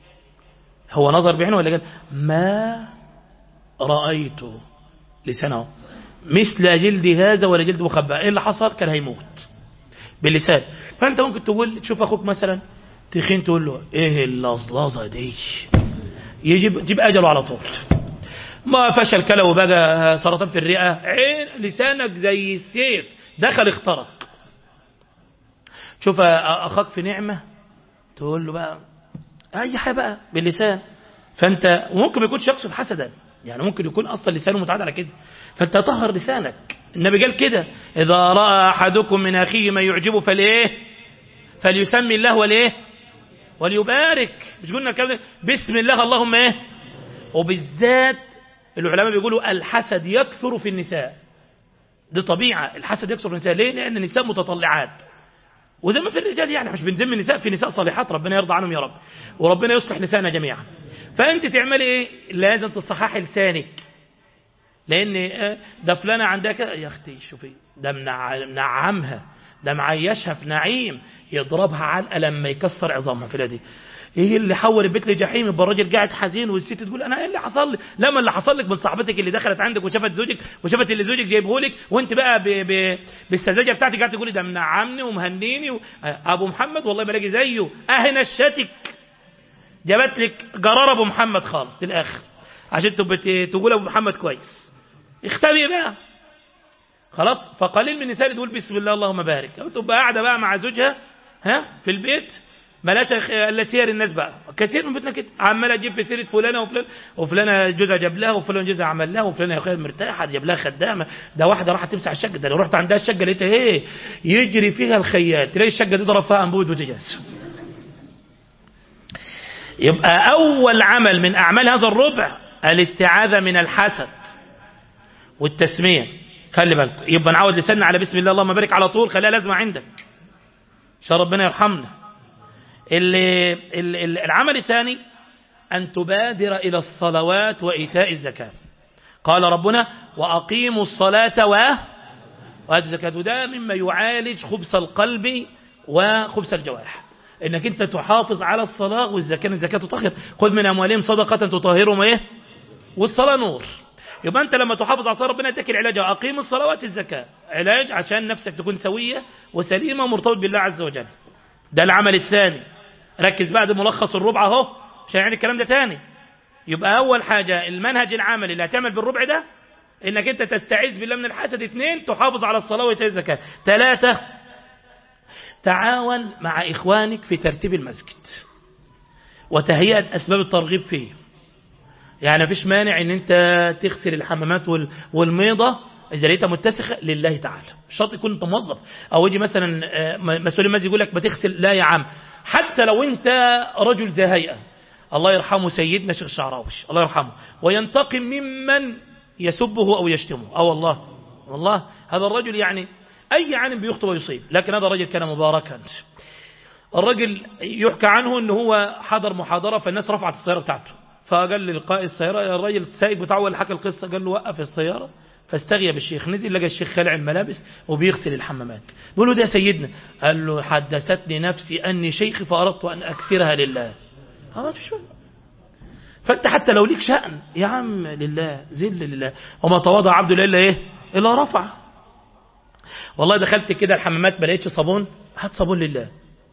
هو نظر بعينه ولا قال ما رأيت لسانه مثل جلد هذا ولا جلد مخبأ ايه اللي حصل كان هيموت باللسان فانت ممكن تقول تشوف اخوك مثلا تخين تقول له ايه اللظلظه دي يجيب جيب اجله على طول ما فشل كلى وبقى سرطان في الرئه عين لسانك زي السيف دخل اخترق شوف اخاك في نعمه تقول له بقى اي حاجه بقى باللسان فانت ممكن ما يكونش يقصد حسدا يعني ممكن يكون اصلا لسانه متعاد على كده فانت طهر لسانك النبي قال كده اذا راى احدكم من اخيه ما يعجبه فليه فليسمي الله وليه وليبارك مش قلنا الكلام بسم الله اللهم ايه وبالذات العلماء بيقولوا الحسد يكثر في النساء دي طبيعه الحسد يكثر في النساء ليه لان النساء متطلعات وزي ما في الرجال يعني مش بنذم النساء في نساء صالحات ربنا يرضى عنهم يا رب وربنا يصلح لساننا جميعا فانت تعملي ايه لازم تصححي لسانك لان ده فلانه عندها كده يا اختي شوفي ده منعمها ده معيشها في نعيم يضربها علقة لما يكسر عظامها في الهدي ايه اللي حول البيت لجحيم يبقى الراجل قاعد حزين والست تقول انا ايه اللي حصل لي لا ما اللي حصل لك من صاحبتك اللي دخلت عندك وشافت زوجك وشافت اللي زوجك جايبه لك وانت بقى ب... ب... بالسذاجه بتاعتك قاعد تقولي ده منعمني ومهنيني و... ابو محمد والله بلاقي زيه اهي نشتك جابت لك قرار ابو محمد خالص للاخر عشان تبقى تقول ابو محمد كويس اختبي بقى خلاص فقليل من النساء تقول بسم الله اللهم بارك تبقى قاعده بقى مع زوجها ها في البيت بلاش الا سير الناس بقى كثير من بيتنا كده عماله تجيب في سيره فلانه وفلان وفلانه جوزها جاب لها وفلان جوزها عمل لها وفلانه يا اخويا مرتاحه جاب لها خدامه ده واحده راحت تمسح الشقه ده لو رحت عندها الشقه لقيتها ايه يجري فيها الخياط تلاقي الشقه دي ضرب فيها انبوب وتجاز يبقى اول عمل من اعمال هذا الربع الاستعاذه من الحسد والتسميه خلي بالك يبقى نعود لساننا على بسم الله اللهم بارك على طول خليها لازمه عندك عشان ربنا يرحمنا اللي اللي العمل الثاني أن تبادر إلى الصلوات وإيتاء الزكاة قال ربنا وأقيموا الصلاة و وآتوا الزكاة وده مما يعالج خبث القلب وخبث الجوارح انك انت تحافظ على الصلاة والزكاة الزكاة تطهر خذ من أموالهم صدقة تطهرهم ايه والصلاة نور يبقى انت لما تحافظ على الصلاة ربنا يديك العلاج أقيم الصلوات الزكاة علاج عشان نفسك تكون سوية وسليمة ومرتبط بالله عز وجل ده العمل الثاني ركز بعد ملخص الربع اهو عشان يعني الكلام ده تاني يبقى اول حاجة المنهج العملي اللي هتعمل بالربع ده انك انت تستعيذ بالله من الحسد اثنين تحافظ على الصلاة وإيتاء الزكاة ثلاثة تعاون مع إخوانك في ترتيب المسجد وتهيئة أسباب الترغيب فيه يعني مفيش مانع ان انت تغسل الحمامات والميضة إذا لقيتها متسخة لله تعالى مش شرط يكون انت موظف أو يجي مثلا مسؤول المسجد يقول لك بتغسل لا يا عم حتى لو انت رجل ذا هيئة الله يرحمه سيدنا شيخ الشعراوش الله يرحمه وينتقم ممن يسبه أو يشتمه أو والله والله هذا الرجل يعني أي عالم بيخطئ ويصيب لكن هذا الرجل كان مباركا الرجل يحكى عنه أنه هو حضر محاضرة فالناس رفعت السيارة بتاعته فقال للقائد السيارة يا الراجل السائق بتاعه اللي حكى القصة قال له وقف السيارة فاستغيب الشيخ نزل لقى الشيخ خلع الملابس وبيغسل الحمامات بيقول له ده سيدنا قال له حدثتني نفسي أني شيخي فأردت أن أكسرها لله هذا شو فأنت حتى لو ليك شأن يا عم لله ذل لله وما تواضع عبد الله إلا إيه إلا رفع والله دخلت كده الحمامات ما لقيتش صابون هات صابون لله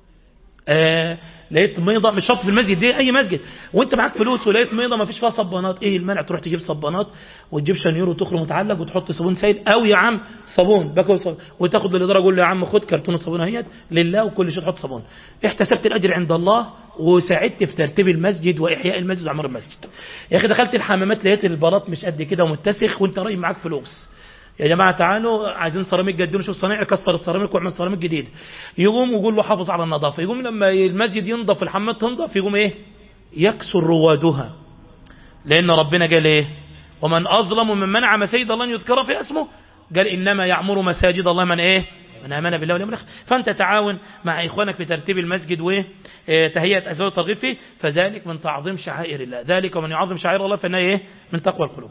آه لقيت ميضة مش شرط في المسجد دي اي مسجد وانت معاك فلوس ولقيت ميضة ما فيش فيها صبانات ايه المانع تروح تجيب صبانات وتجيب شنيور وتخرم متعلق وتحط صابون سائل او يا عم صابون باكل صابون وتاخد للاداره اقول له يا عم خد كرتونه صابون اهيت لله وكل شيء تحط صابون احتسبت الاجر عند الله وساعدت في ترتيب المسجد واحياء المسجد وعمر المسجد يا اخي دخلت الحمامات لقيت البلاط مش قد كده ومتسخ وانت راي معاك فلوس يا جماعة تعالوا عايزين سيراميك جديد نشوف صنايعي يكسر السيراميك ويعمل سيراميك جديد يقوم ويقول له حافظ على النظافة يقوم لما المسجد ينضف الحمام تنضف يقوم ايه يكسر روادها لأن ربنا قال ايه ومن أظلم من منع مساجد الله أن يذكر في اسمه قال إنما يعمر مساجد الله من ايه من آمن بالله واليوم الآخر فأنت تعاون مع إخوانك في ترتيب المسجد وتهيئة أزواج الترغيب فيه فذلك من تعظيم شعائر الله ذلك ومن يعظم شعائر الله فإنه ايه من تقوى القلوب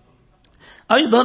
أيضا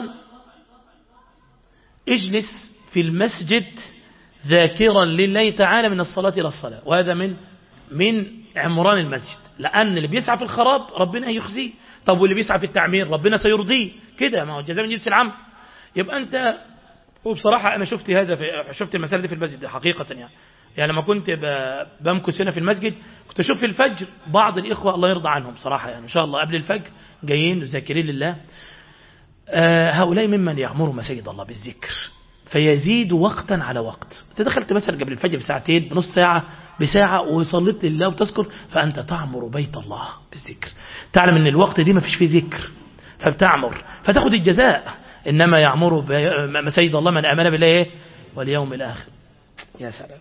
اجلس في المسجد ذاكرا لله تعالى من الصلاة إلى الصلاة وهذا من من عمران المسجد لأن اللي بيسعى في الخراب ربنا يخزيه طب واللي بيسعى في التعمير ربنا سيرضيه كده ما هو الجزاء من جنس العمل يبقى أنت وبصراحة أنا شفت هذا في شفت المسألة دي في المسجد حقيقة يعني يعني لما كنت بمكث هنا في المسجد كنت أشوف في الفجر بعض الإخوة الله يرضى عنهم صراحة يعني إن شاء الله قبل الفجر جايين ذاكرين لله هؤلاء ممن يعمروا مساجد الله بالذكر فيزيد وقتا على وقت انت دخلت مثلا قبل الفجر بساعتين بنص ساعة بساعة وصليت لله وتذكر فأنت تعمر بيت الله بالذكر تعلم ان الوقت دي ما فيش فيه ذكر فبتعمر فتاخد الجزاء إنما يعمر مساجد الله من آمن بالله إيه؟ واليوم الآخر يا سلام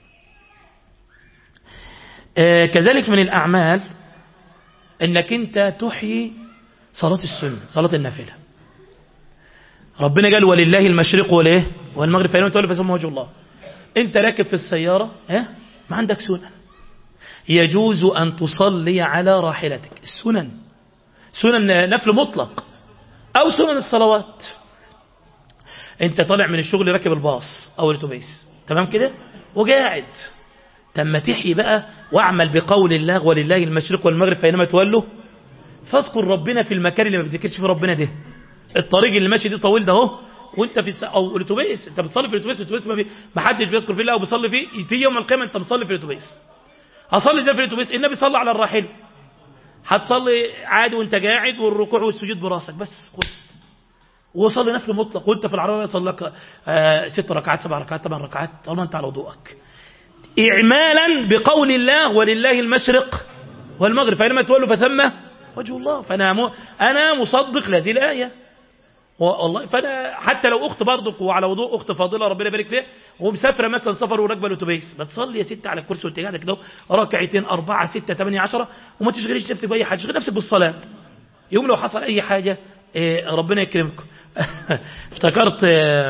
آه كذلك من الأعمال أنك أنت تحيي صلاة السنة صلاة النافلة ربنا قال ولله المشرق والايه والمغرب فإنما تولى فثم وجه الله انت راكب في السيارة ها ما عندك سنن يجوز أن تصلي على راحلتك السنن سنن نفل مطلق أو سنن الصلوات انت طالع من الشغل راكب الباص أو الاتوبيس تمام كده وقاعد تم تحيي بقى واعمل بقول الله ولله المشرق والمغرب فاينما تولوا فاذكر ربنا في المكان اللي ما بتذكرش فيه ربنا ده الطريق اللي ماشي دي طويل ده اهو وانت في الس... او الاتوبيس انت بتصلي في الاتوبيس الاتوبيس ما, بي... ما حدش بيذكر فيه الله وبيصلي فيه يجي يوم القيامه انت مصلي في الاتوبيس هصلي زي في الاتوبيس النبي صلى على الراحل هتصلي عادي وانت قاعد والركوع والسجود براسك بس خلص وصلي نفل مطلق وانت في العربيه صلي لك آه ست ركعات سبع ركعات ثمان ركعات طالما انت على وضوءك اعمالا بقول الله ولله المشرق والمغرب فاينما تولوا فثم وجه الله فانا م... انا مصدق لهذه الايه والله فانا حتى لو اخت برضك وعلى وضوء اخت فاضله ربنا يبارك فيها ومسافره مثلا سفر وراكبه الاتوبيس بتصلي يا ست على الكرسي وانت قاعده كده ركعتين أربعة ستة ثمانية عشرة وما تشغليش نفسك باي حاجه تشغل نفسك بالصلاه يوم لو حصل اي حاجه إيه ربنا يكرمكم افتكرت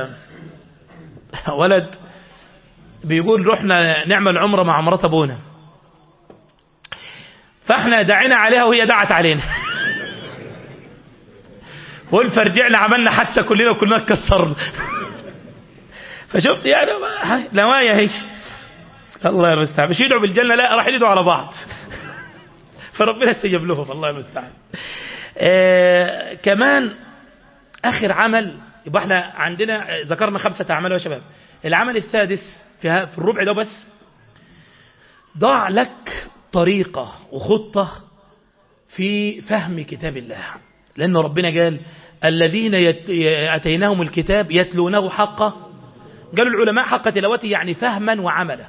ولد بيقول رحنا نعمل عمره مع مرات ابونا فاحنا دعينا عليها وهي دعت علينا قول فرجعنا عملنا حادثه كلنا وكلنا اتكسرنا فشفت يعني نوايا هيش الله المستعان مش يدعوا بالجنه لا راح يدعوا على بعض فربنا استجاب لهم الله المستعان آه كمان اخر عمل يبقى احنا عندنا ذكرنا خمسه اعمال يا شباب العمل السادس في في الربع ده بس ضع لك طريقه وخطه في فهم كتاب الله لأن ربنا قال الذين يت... أتيناهم الكتاب يتلونه حقه قالوا العلماء حق تلاوته يعني فهما وعملا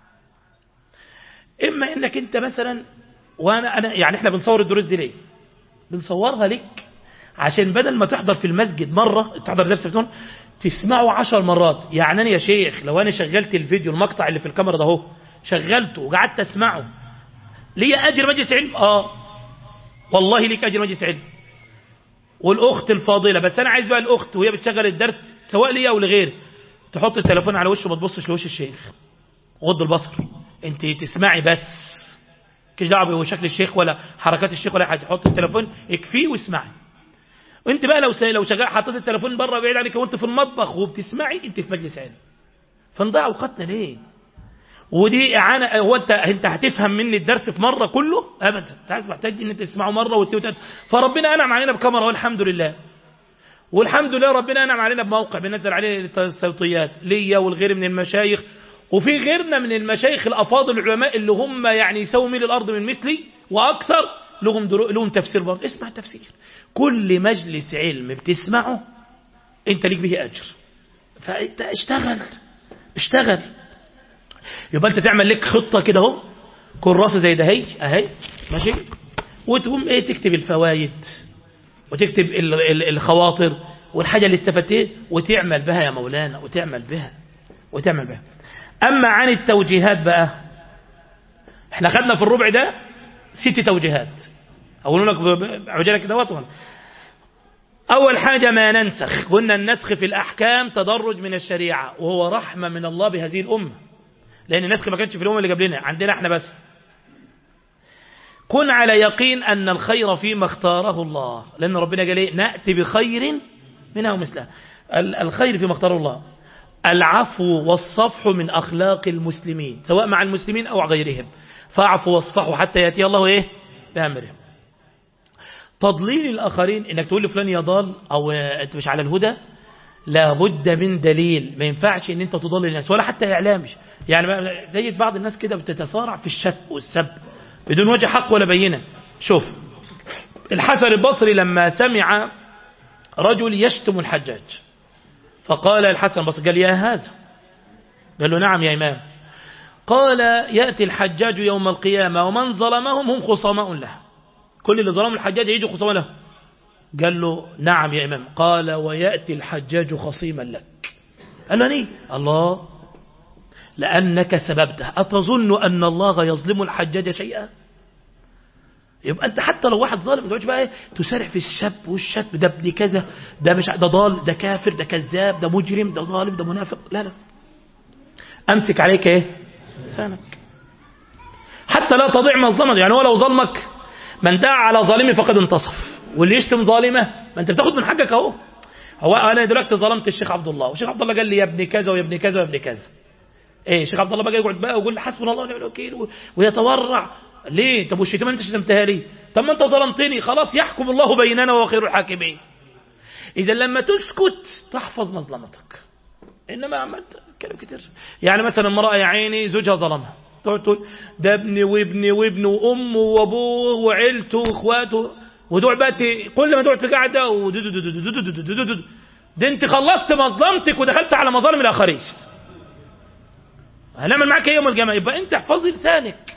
إما إنك أنت مثلا وأنا أنا يعني إحنا بنصور الدروس دي ليه بنصورها لك عشان بدل ما تحضر في المسجد مرة تحضر درس في تسمعه عشر مرات يعني أنا يا شيخ لو أنا شغلت الفيديو المقطع اللي في الكاميرا ده اهو شغلته وقعدت أسمعه ليه أجر مجلس علم آه والله ليك أجر مجلس علم والاخت الفاضله بس انا عايز بقى الاخت وهي بتشغل الدرس سواء ليا او لغيري تحط التليفون على وشه وما تبصش لوش الشيخ غض البصر انت تسمعي بس كيش دعوه بشكل الشيخ ولا حركات الشيخ ولا حاجه حط التليفون اكفيه واسمعي وانت بقى لو لو شغال حطيت التليفون بره بعيد عنك وانت في المطبخ وبتسمعي انت في مجلس علم فنضيع اوقاتنا ليه ودي اعانه هو انت انت هتفهم مني الدرس في مره كله ابدا انت عايز محتاج ان انت تسمعه مره واثنين فربنا انعم علينا بكاميرا والحمد لله والحمد لله ربنا انعم علينا بموقع بنزل عليه الصوتيات ليا والغير من المشايخ وفي غيرنا من المشايخ الافاضل العلماء اللي هم يعني يسووا ميل الارض من مثلي واكثر لهم درو... لهم تفسير برضه اسمع التفسير كل مجلس علم بتسمعه انت ليك به اجر فانت اشتغل اشتغل يبقى انت تعمل لك خطة كده اهو كراسة زي ده هي اهي ماشي وتقوم ايه تكتب الفوائد وتكتب ال ال الخواطر والحاجة اللي استفدتها وتعمل بها يا مولانا وتعمل بها وتعمل بها اما عن التوجيهات بقى احنا خدنا في الربع ده ست توجيهات اقول لك عجالة كده وطن أول حاجة ما ننسخ قلنا النسخ في الأحكام تدرج من الشريعة وهو رحمة من الله بهذه الأمة لأن النسخ ما كانش في الأمة اللي قبلنا عندنا احنا بس كن على يقين أن الخير فيما اختاره الله لأن ربنا قال ايه نأتي بخير منها ومثلها الخير فيما اختاره الله العفو والصفح من أخلاق المسلمين سواء مع المسلمين أو غيرهم فاعفوا واصفحوا حتى يأتي الله ايه بأمرهم تضليل الآخرين انك تقول لفلان يا ضال او انت مش على الهدى لابد من دليل ما ينفعش ان انت تضلل الناس ولا حتى اعلام يعني تجد بعض الناس كده بتتصارع في الشتم والسب بدون وجه حق ولا بينه شوف الحسن البصري لما سمع رجل يشتم الحجاج فقال الحسن البصري قال يا هذا قال له نعم يا إمام قال يأتي الحجاج يوم القيامة ومن ظلمهم هم خصماء له كل اللي ظلموا الحجاج يجوا خصوما له قال له نعم يا إمام قال ويأتي الحجاج خصيما لك قال له نيه الله لأنك سببته أتظن أن الله يظلم الحجاج شيئا يبقى أنت حتى لو واحد ظالم ما بقى ايه تسارع في الشب والشتم ده ابن كذا ده مش ده ضال ده كافر ده كذاب ده مجرم ده ظالم ده منافق لا لا أمسك عليك ايه لسانك حتى لا تضيع مظلمة يعني هو لو ظلمك من دعا على ظالمه فقد انتصف واللي يشتم ظالمه ما انت بتاخد من حقك اهو هو انا دلوقتي ظلمت الشيخ عبد الله والشيخ عبد الله قال لي يا ابن كذا ويا ابن كذا ويا ابن كذا ايه شيخ عبد الله بقى يقعد بقى ويقول حسبنا الله ونعم الوكيل ويتورع ليه طب والشتيمه انت شتمتها ليه طب ما انت ظلمتني خلاص يحكم الله بيننا وهو خير الحاكمين اذا لما تسكت تحفظ مظلمتك انما عملت كلام كتير يعني مثلا امراه يا عيني زوجها ظلمها تقعد تقول ده ابني وابني وابنه وامه وابوه وعيلته واخواته ودوع بقى كل ما تقعد في قاعده ده انت خلصت مظلمتك ودخلت على مظالم الاخرين هنعمل معاك ايه يوم الجمعه يبقى انت احفظي لسانك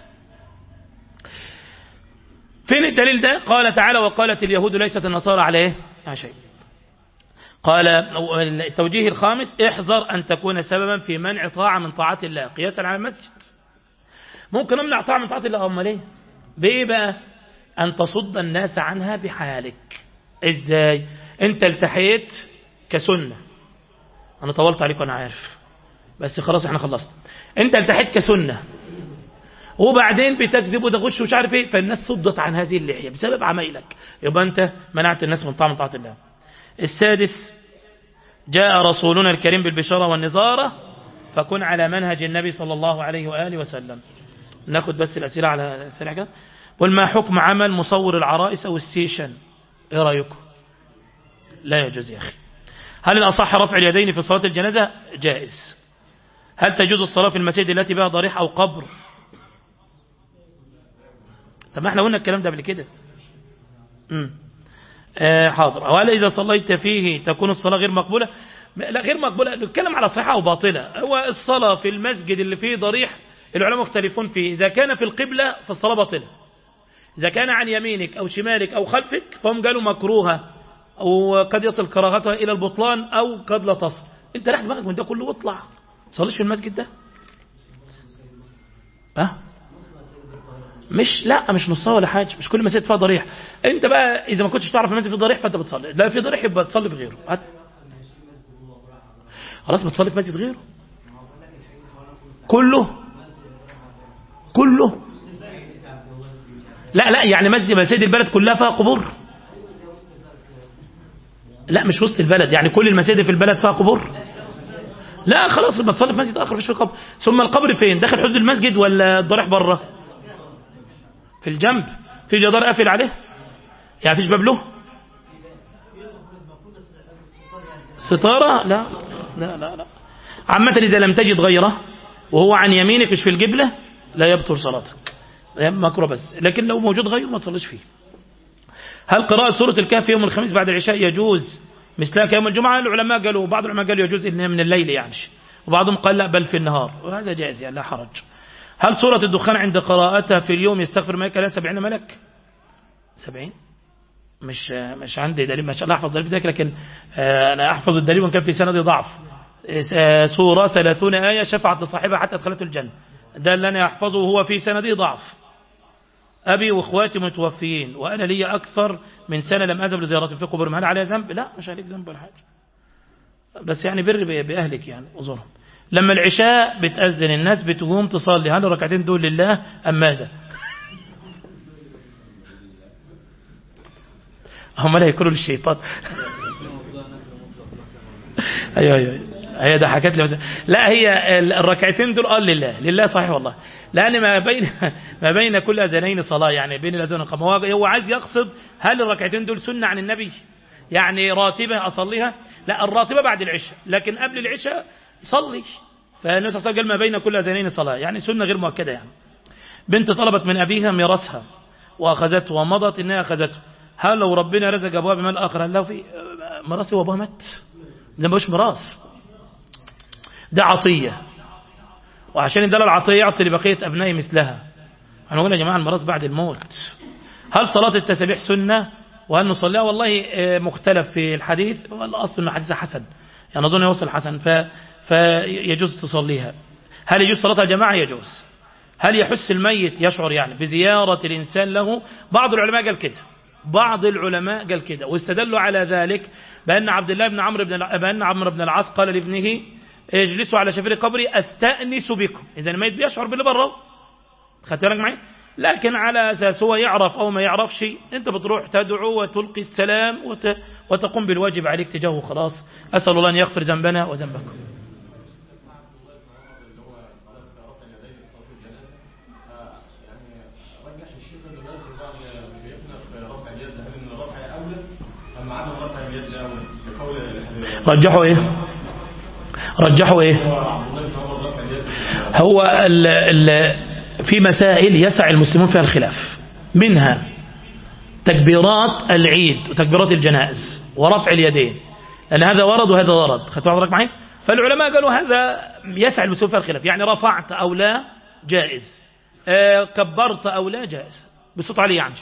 فين الدليل ده قال تعالى وقالت اليهود ليست النصارى على ايه على شيء قال التوجيه الخامس احذر أن تكون سببا في منع طاعة من طاعات الله قياسا على المسجد ممكن أمنع طاعة من طاعات الله أمال ايه بإيه بقى أن تصد الناس عنها بحالك إزاي أنت التحيت كسنة أنا طولت عليك وأنا عارف بس خلاص احنا خلصت أنت التحيت كسنة وبعدين بتكذب وتغش ومش عارف ايه فالناس صدت عن هذه اللحية بسبب عمايلك يبقى أنت منعت الناس من طاعة من طاعة الله السادس جاء رسولنا الكريم بالبشارة والنظارة فكن على منهج النبي صلى الله عليه وآله وسلم ناخد بس الأسئلة على السريع كده قل ما حكم عمل مصور العرائس أو السيشن ايه رأيكم لا يجوز يا أخي هل الأصح رفع اليدين في صلاة الجنازة جائز هل تجوز الصلاة في المسجد التي بها ضريح أو قبر طب ما احنا قلنا الكلام ده قبل كده امم آه حاضر وهل إذا صليت فيه تكون الصلاة غير مقبولة لا غير مقبولة نتكلم على صحة أو باطلة هو الصلاة في المسجد اللي فيه ضريح العلماء مختلفون فيه إذا كان في القبلة فالصلاة باطلة إذا كان عن يمينك أو شمالك أو خلفك فهم قالوا مكروهة أو قد يصل كراهتها إلى البطلان أو قد لا تصل أنت راح دماغك من ده كله واطلع صليش في المسجد ده أه؟ مش لا مش نصها ولا حاجة مش كل مسجد فيها ضريح انت بقى اذا ما كنتش تعرف المسجد فيه ضريح فانت بتصلي لا في ضريح يبقى تصلي في غيره هات خلاص بتصلي في مسجد غيره كله كله لا لا يعني مسجد مساجد البلد كلها فيها قبور لا مش وسط البلد يعني كل المساجد في البلد فيها قبور لا خلاص يبقى تصلي في مسجد اخر مفيش فيه قبر ثم القبر فين داخل حدود المسجد ولا الضريح بره في الجنب في جدار قافل عليه يعني فيش باب له ستارة لا لا لا لا عامة إذا لم تجد غيره وهو عن يمينك مش في القبلة لا يبطل صلاتك مكروه بس لكن لو موجود غيره ما تصليش فيه هل قراءة سورة الكهف يوم الخميس بعد العشاء يجوز مثلها كيوم الجمعة العلماء قالوا بعض العلماء قالوا يجوز إنها من الليل يعني وبعضهم قال لا بل في النهار وهذا جائز يعني لا حرج هل سورة الدخان عند قراءتها في اليوم يستغفر ملك لا سبعين ملك سبعين مش مش عندي دليل ما شاء الله احفظ دليل ذلك لكن انا احفظ الدليل وان كان في سندي ضعف سورة ثلاثون آية شفعت لصاحبها حتى ادخلته الجنة ده اللي انا احفظه وهو في سندي ضعف أبي وإخواتي متوفيين وأنا لي أكثر من سنة لم أذهب لزيارة في قبورهم هل عليها ذنب؟ لا مش عليك ذنب ولا حاجة بس يعني بر بأهلك يعني أزورهم لما العشاء بتأذن الناس بتقوم تصلي هل الركعتين دول لله أم ماذا هم لا يكونوا للشيطان ايوه ايوه هي ده حكت لي مثلا لا هي الركعتين دول قال لله لله صحيح والله لان ما بين ما بين كل اذانين صلاه يعني بين الاذان والقام هو هو عايز يقصد هل الركعتين دول سنه عن النبي يعني راتبه اصليها لا الراتبه بعد العشاء لكن قبل العشاء صلي فالنبي صلى الله عليه وسلم قال ما بين كل اذانين صلاه يعني سنه غير مؤكده يعني بنت طلبت من ابيها ميراثها واخذته ومضت انها اخذته هل لو ربنا رزق ابوها بمال اخر هل له في ميراث وابوها مات ده مش ميراث ده عطيه وعشان يدل العطيه يعطي لبقيه ابنائه مثلها احنا قلنا يا جماعه الميراث بعد الموت هل صلاه التسابيح سنه وهل نصليها والله مختلف في الحديث الاصل انه حديث حسن يعني اظن يوصل حسن ف فيجوز تصليها هل يجوز صلاتها جماعه يجوز هل يحس الميت يشعر يعني بزيارة الإنسان له بعض العلماء قال كده بعض العلماء قال كده واستدلوا على ذلك بأن عبد الله بن عمرو بن بأن عمرو بن العاص قال لابنه اجلسوا على شفير قبري استأنس بكم إذا الميت بيشعر باللي بره خدت بالك معي لكن على أساس هو يعرف أو ما يعرفش أنت بتروح تدعو وتلقي السلام وت... وتقوم بالواجب عليك تجاهه خلاص أسأل الله أن يغفر ذنبنا وذنبكم مع عدم رفع اليد ده بقول رجحوا ايه رجحوا ايه هو عبد الله بن عمر رفع اليد هو ال ال في مسائل يسع المسلمون فيها الخلاف منها تكبيرات العيد وتكبيرات الجنائز ورفع اليدين لأن هذا ورد وهذا ورد خدت حضرتك معي فالعلماء قالوا هذا يسع المسلمون فيها الخلاف يعني رفعت أو لا جائز آه، كبرت أو لا جائز بصوت عالي يعني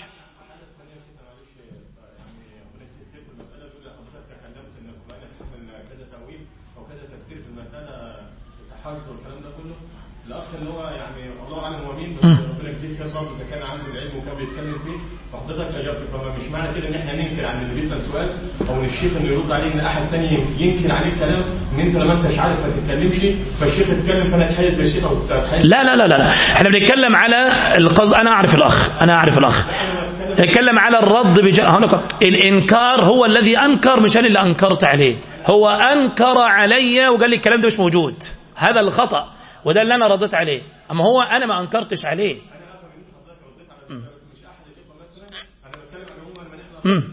كذا تأويل أو كذا تفسير في المسألة التحرش والكلام ده كله الأخ اللي هو يعني الله أعلم هو مين بس ربنا يجزيه خير برضه إذا كان عنده العلم وكان بيتكلم فيه فحضرتك أجبت فما مش معنى كده إن إحنا ننكر عن اللي بيسأل سؤال أو إن الشيخ إنه يرد عليه إن أحد تاني ينكر عليه كلام إن أنت لما أنتش عارف ما تتكلمش فالشيخ يتكلم فأنا أتحيز بالشيخ أو تتحيز لا لا لا لا لا احنا بنتكلم على القصد انا اعرف الاخ انا اعرف الاخ نتكلم على الرد بج... هنا الانكار هو الذي انكر مش انا اللي انكرت عليه هو انكر علي وقال لي الكلام ده مش موجود هذا الخطا وده اللي انا رديت عليه اما هو انا ما انكرتش عليه امم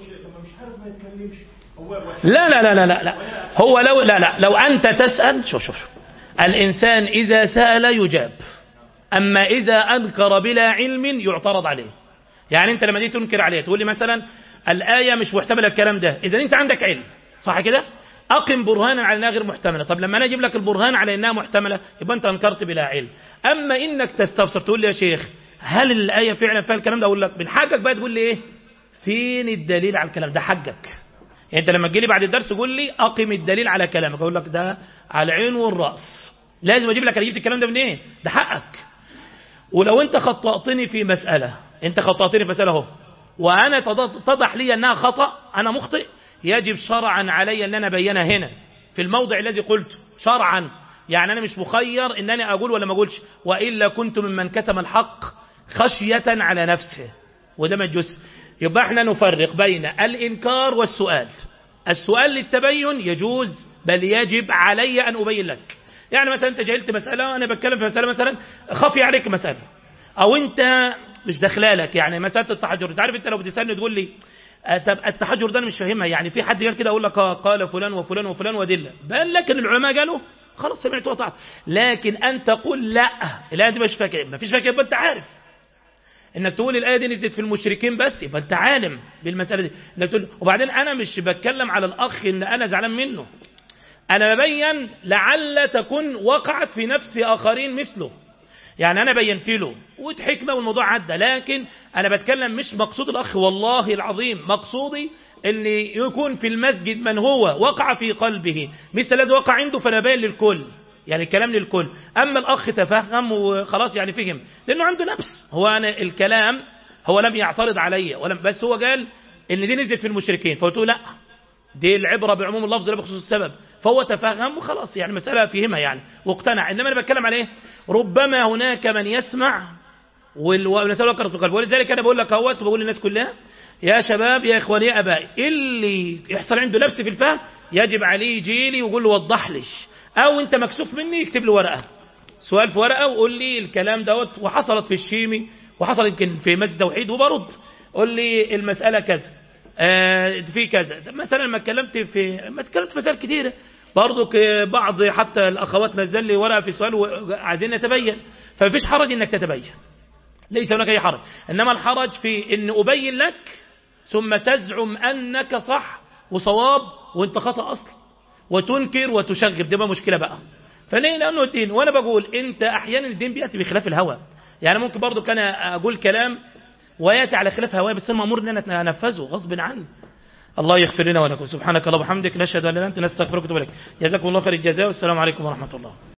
لا لا لا لا لا لا هو لو لا لا لو أنت تسأل شوف شوف شوف. الإنسان إذا سأل يجاب أما إذا أنكر بلا علم يعترض عليه يعني أنت لما تيجي تنكر عليه تقول لي مثلا الآية مش محتملة الكلام ده إذا أنت عندك علم صح كده أقم برهانا على أنها غير محتملة طب لما أنا أجيب لك البرهان على أنها محتملة يبقى أنت أنكرت بلا علم أما إنك تستفسر تقول لي يا شيخ هل الآية فعلا فيها الكلام ده أقول لك من حقك بقى تقول لي إيه فين الدليل على الكلام ده حقك يعني انت لما تجي لي بعد الدرس قول لي اقم الدليل على كلامك اقول لك ده على العين والراس لازم اجيب لك انا جبت الكلام ده منين إيه؟ ده حقك ولو انت خطأتني في مسألة انت خطأتني في مسألة اهو وانا تضح لي انها خطأ انا مخطئ يجب شرعا علي ان انا ابينها هنا في الموضع الذي قلته شرعا يعني انا مش مخير ان انا اقول ولا ما اقولش والا كنت ممن كتم الحق خشية على نفسه وده ما يجوز يبقى احنا نفرق بين الإنكار والسؤال السؤال للتبين يجوز بل يجب علي أن أبين لك يعني مثلا أنت جهلت مسألة أنا بتكلم في مسألة مثلا خفي عليك مسألة أو أنت مش دخلالك يعني مسألة التحجر أنت عارف أنت لو بتسألني تقول لي طب التحجر ده أنا مش فاهمها يعني في حد قال كده أقول لك قال فلان وفلان وفلان ودلة بل لكن العلماء قالوا خلاص سمعت وطعت لكن أن تقول لا الآية دي مش فاكر ما فيش فاكر يبقى أنت عارف انك تقول الايه دي نزلت في المشركين بس يبقى انت عالم بالمساله دي انك تقول وبعدين انا مش بتكلم على الاخ ان انا زعلان منه انا ببين لعل تكون وقعت في نفس اخرين مثله يعني انا بينت له وحكمه والموضوع عدى لكن انا بتكلم مش مقصود الاخ والله العظيم مقصودي ان يكون في المسجد من هو وقع في قلبه مثل الذي وقع عنده فانا باين للكل يعني الكلام للكل أما الأخ تفهم وخلاص يعني فهم لأنه عنده نفس هو أنا الكلام هو لم يعترض علي ولم بس هو قال إن دي نزلت في المشركين فقلت له لا دي العبرة بعموم اللفظ لا بخصوص السبب فهو تفهم وخلاص يعني مسألة فهمها يعني واقتنع إنما أنا بتكلم عليه ربما هناك من يسمع والنسأل وكرة في قلبه ولذلك أنا بقول لك اهوت وبقول للناس كلها يا شباب يا إخواني يا أبائي اللي يحصل عنده نفس في الفهم يجب عليه يجي لي ويقول له وضح ليش او انت مكسوف مني يكتب لي ورقه سؤال في ورقه وقول لي الكلام دوت وحصلت في الشيمي وحصل يمكن في مسجد توحيد وبرد قول لي المساله كذا آه في كذا مثلا لما اتكلمت في ما اتكلمت في مسائل كتيره برضو بعض حتى الاخوات نزل لي ورقه في سؤال وعايزين نتبين فمفيش حرج انك تتبين ليس هناك اي حرج انما الحرج في ان ابين لك ثم تزعم انك صح وصواب وانت خطا اصلا وتنكر وتشغب دي بقى مشكلة بقى فليه لأنه الدين وأنا بقول أنت أحيانا الدين بيأتي بخلاف الهوى يعني ممكن برضو كان أقول كلام ويأتي على خلاف هواي بس أنا مأمور أن أنا أنفذه غصب عني الله يغفر لنا ولكم سبحانك اللهم وبحمدك نشهد أن لا إله إلا أنت نستغفرك ونتوب إليك جزاكم الله خير الجزاء والسلام عليكم ورحمة الله